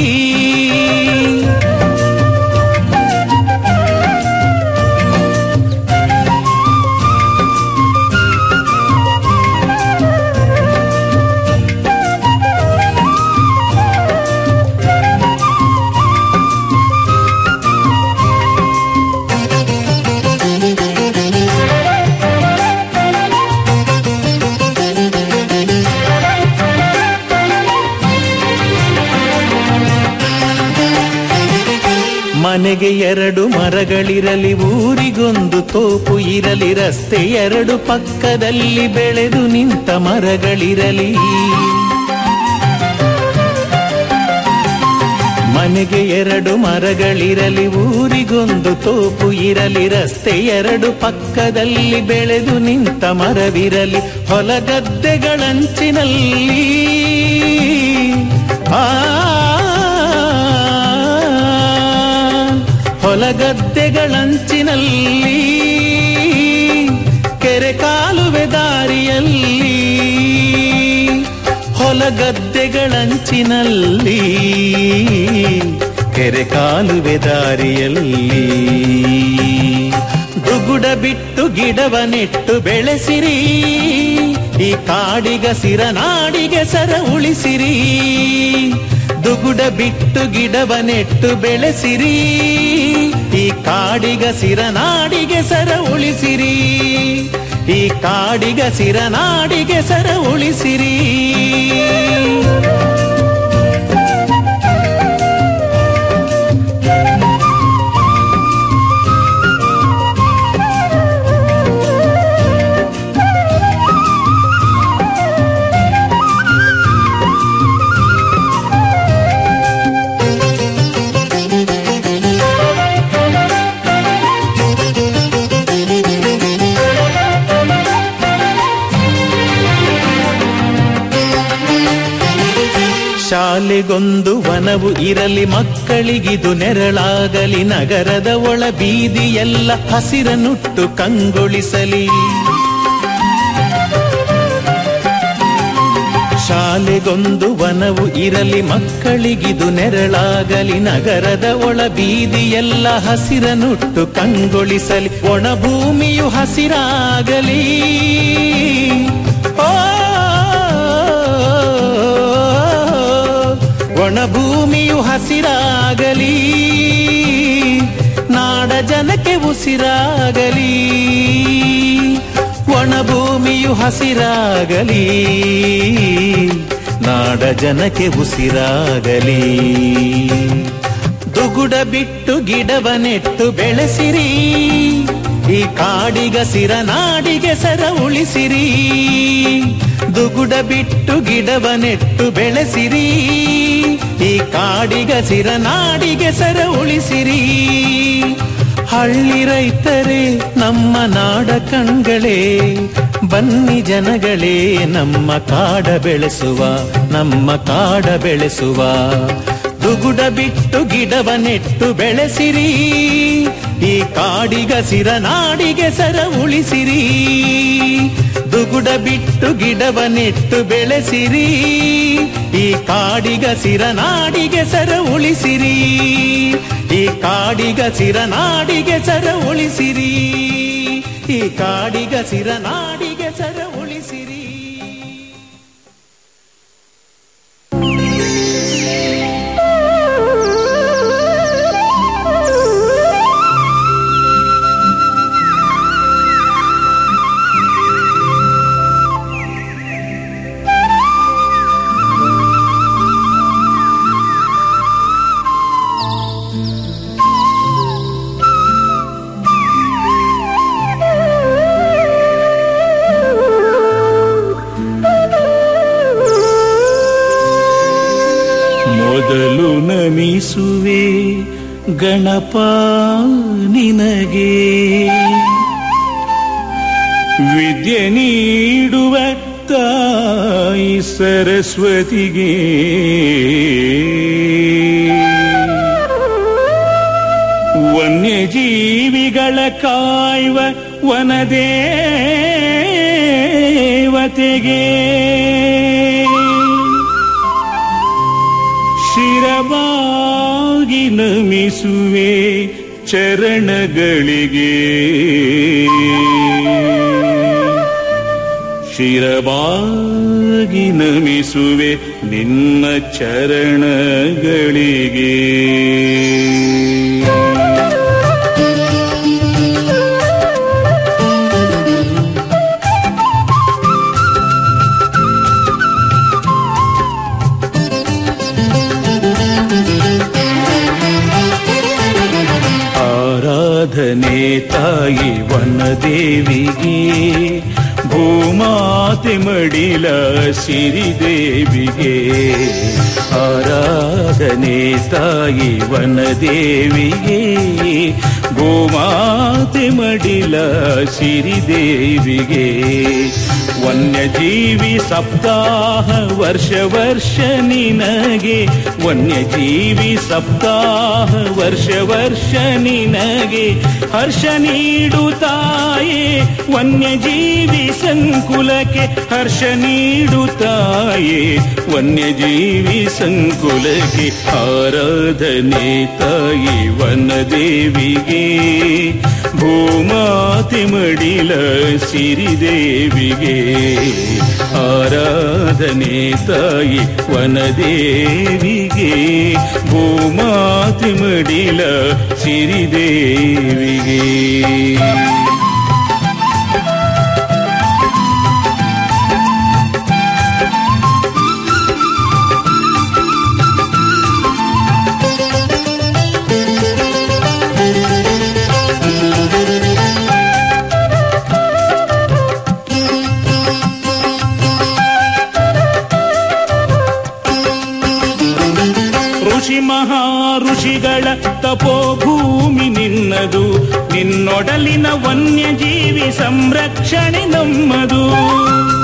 ಮನೆಗೆ ಎರಡು ಮರಗಳಿರಲಿ ಊರಿಗೊಂದು ತೋಪು ಇರಲಿ ರಸ್ತೆ ಎರಡು ಪಕ್ಕದಲ್ಲಿ ಬೆಳೆದು ನಿಂತ ಮರಗಳಿರಲಿ ಮನೆಗೆ ಎರಡು ಮರಗಳಿರಲಿ ಊರಿಗೊಂದು ತೋಪು ಇರಲಿ ರಸ್ತೆ ಎರಡು ಪಕ್ಕದಲ್ಲಿ ಬೆಳೆದು ನಿಂತ ಮರವಿರಲಿ ಹೊಲಗದ್ದೆಗಳಂಚಿನಲ್ಲಿ ಆ ಹೊಲಗದ್ದೆಗಳಂಚಿನಲ್ಲಿ ಕೆರೆ ಕಾಲುವೆ ದಾರಿಯಲ್ಲಿ ಹೊಲಗದ್ದೆಗಳಂಚಿನಲ್ಲಿ ಕೆರೆ ಕಾಲುವೆ ದಾರಿಯಲ್ಲಿ ದುಗುಡ ಬಿಟ್ಟು ಗಿಡವ ನೆಟ್ಟು ಬೆಳೆಸಿರಿ ಈ ಕಾಡಿಗ ಸಿರ ನಾಡಿಗೆ ಸರ ಉಳಿಸಿರಿ ದುಗುಡ ದುಗುಡ ಬಿಟ್ಟು ಗಿಡವ ನೆಟ್ಟು ಬೆಳೆಸಿರಿ ಈ ಕಾಡಿಗ ಸಿರನಾಡಿಗೆ ಸರ ಉಳಿಸಿರಿ ಈ ಕಾಡಿಗ ಸಿರನಾಡಿಗೆ ಸರ ಉಳಿಸಿರಿ ಶಾಲೆಗೊಂದು ವನವು ಇರಲಿ ಮಕ್ಕಳಿಗಿದು ನೆರಳಾಗಲಿ ನಗರದ ಒಳ ಬೀದಿಯೆಲ್ಲ ಹಸಿರನುಟ್ಟು ಕಂಗೊಳಿಸಲಿ ಶಾಲೆಗೊಂದು ವನವು ಇರಲಿ ಮಕ್ಕಳಿಗಿದು ನೆರಳಾಗಲಿ ನಗರದ ಒಳ ಬೀದಿಯೆಲ್ಲ ಹಸಿರನುಟ್ಟು ಕಂಗೊಳಿಸಲಿ ಒಣ ಭೂಮಿಯು ಹಸಿರಾಗಲಿ ಓ ಒಣ ಭೂಮಿಯು ಹಸಿರಾಗಲಿ ನಾಡ ಜನಕ್ಕೆ ಉಸಿರಾಗಲಿ ಒಣ ಭೂಮಿಯು ಹಸಿರಾಗಲಿ ನಾಡ ಜನಕ್ಕೆ ಉಸಿರಾಗಲಿ ದುಗುಡ ಬಿಟ್ಟು ಗಿಡವ ನೆಟ್ಟು ಬೆಳೆಸಿರಿ ಈ ಕಾಡಿಗ ಸಿರ ನಾಡಿಗೆ ಸರ ಉಳಿಸಿರಿ ದುಗುಡ ಬಿಟ್ಟು ಗಿಡವ ನೆಟ್ಟು ಬೆಳೆಸಿರಿ ಈ ಕಾಡಿಗ ಸಿರ ನಾಡಿಗೆ ಸರ ಉಳಿಸಿರಿ ಹಳ್ಳಿ ರೈತರೇ ನಮ್ಮ ನಾಡ ಕಣ್ಗಳೇ ಬನ್ನಿ ಜನಗಳೇ ನಮ್ಮ ಕಾಡ ಬೆಳೆಸುವ ನಮ್ಮ ಕಾಡ ಬೆಳೆಸುವ ದುಗುಡ ಬಿಟ್ಟು ಗಿಡವ ನೆಟ್ಟು ಬೆಳೆಸಿರಿ ಈ ಕಾಡಿಗ ಸಿರ ನಾಡಿಗೆ ಸರ ಉಳಿಸಿರಿ ದುಗುಡ ಬಿಟ್ಟು ಗಿಡವ ನೆಟ್ಟು ಬೆಳೆಸಿರಿ ಈ ಕಾಡಿಗ ಸಿರ ನಾಡಿಗೆ ಸರ ಉಳಿಸಿರಿ ಈ ಕಾಡಿಗ ಸಿರ ನಾಡಿಗೆ ಸರ ಉಳಿಸಿರಿ ಈ ಕಾಡಿಗ ಸಿರ ನಾಡಿಗೆ ಸರ ಉಳಿಸಿರಿ ಮೊದಲು ನಮಿಸುವೆ ಗಣಪ ನಿನಗೆ ವಿದ್ಯೆ ನೀಡುವ ತಾಯಿ ಸರಸ್ವತಿಗೆ ವನ್ಯಜೀವಿಗಳ ಕಾಯುವ ವನದೇವತೆಗೆ ಶಿರವಾಗಿ ನಮಿಸುವೆ ಚರಣಗಳಿಗೆ ಶಿರವಾಗಿ ನಮಿಸುವೆ ನಿನ್ನ ಚರಣಗಳಿಗೆ ಆರಾಧನೆ ತಾಯಿ ವನದೇವಿಗೆ ಭೂಮಾತೆ ಮಡಿಲ ಸಿರಿದೇವಿಗೆ ಆರಾಧನೆ ತಾಯಿ ವನದೇವಿಗೆ ಗೋಮಾತೆ ಮಡಿಲ ಸಿರಿದೇವಿಗೆ ವನ್ಯಜೀವಿ ಸಪ್ತಾಹ ವರ್ಷ ವರ್ಷ ನಿನಗೆ ವನ್ಯಜೀವಿ ಸಪ್ತಾಹ ವರ್ಷ ವರ್ಷ ನಿನಗೆ ಹರ್ಷ ನೀಡುತ್ತಾಯೇ ವನ್ಯಜೀವಿ ಸಂಕುಲಕ್ಕೆ ಹರ್ಷ ನೀಡುತ್ತಾಯೇ ವನ್ಯಜೀವಿ ಸಂಕುಲಕ್ಕೆ ಆರಾಧನೆ ತಾಯಿ ವನದೇವಿಗೆ ಭೂಮಾತೆ ಮಡಿಲ ಸಿರಿದೇವಿಗೆ ಆರಾಧನೆ ತಾಯಿ ವನದೇವಿಗೆ ಮಾತೃಮಡಿಲ ಸಿರಿದೇವಿಗೆ ಋಷಿ ಮಹಾ ಋಷಿಗಳ ತಪೋಭೂಮಿ ನಿನ್ನದು ನಿನ್ನೊಡಲಿನ ವನ್ಯಜೀವಿ ಸಂರಕ್ಷಣೆ ನಮ್ಮದು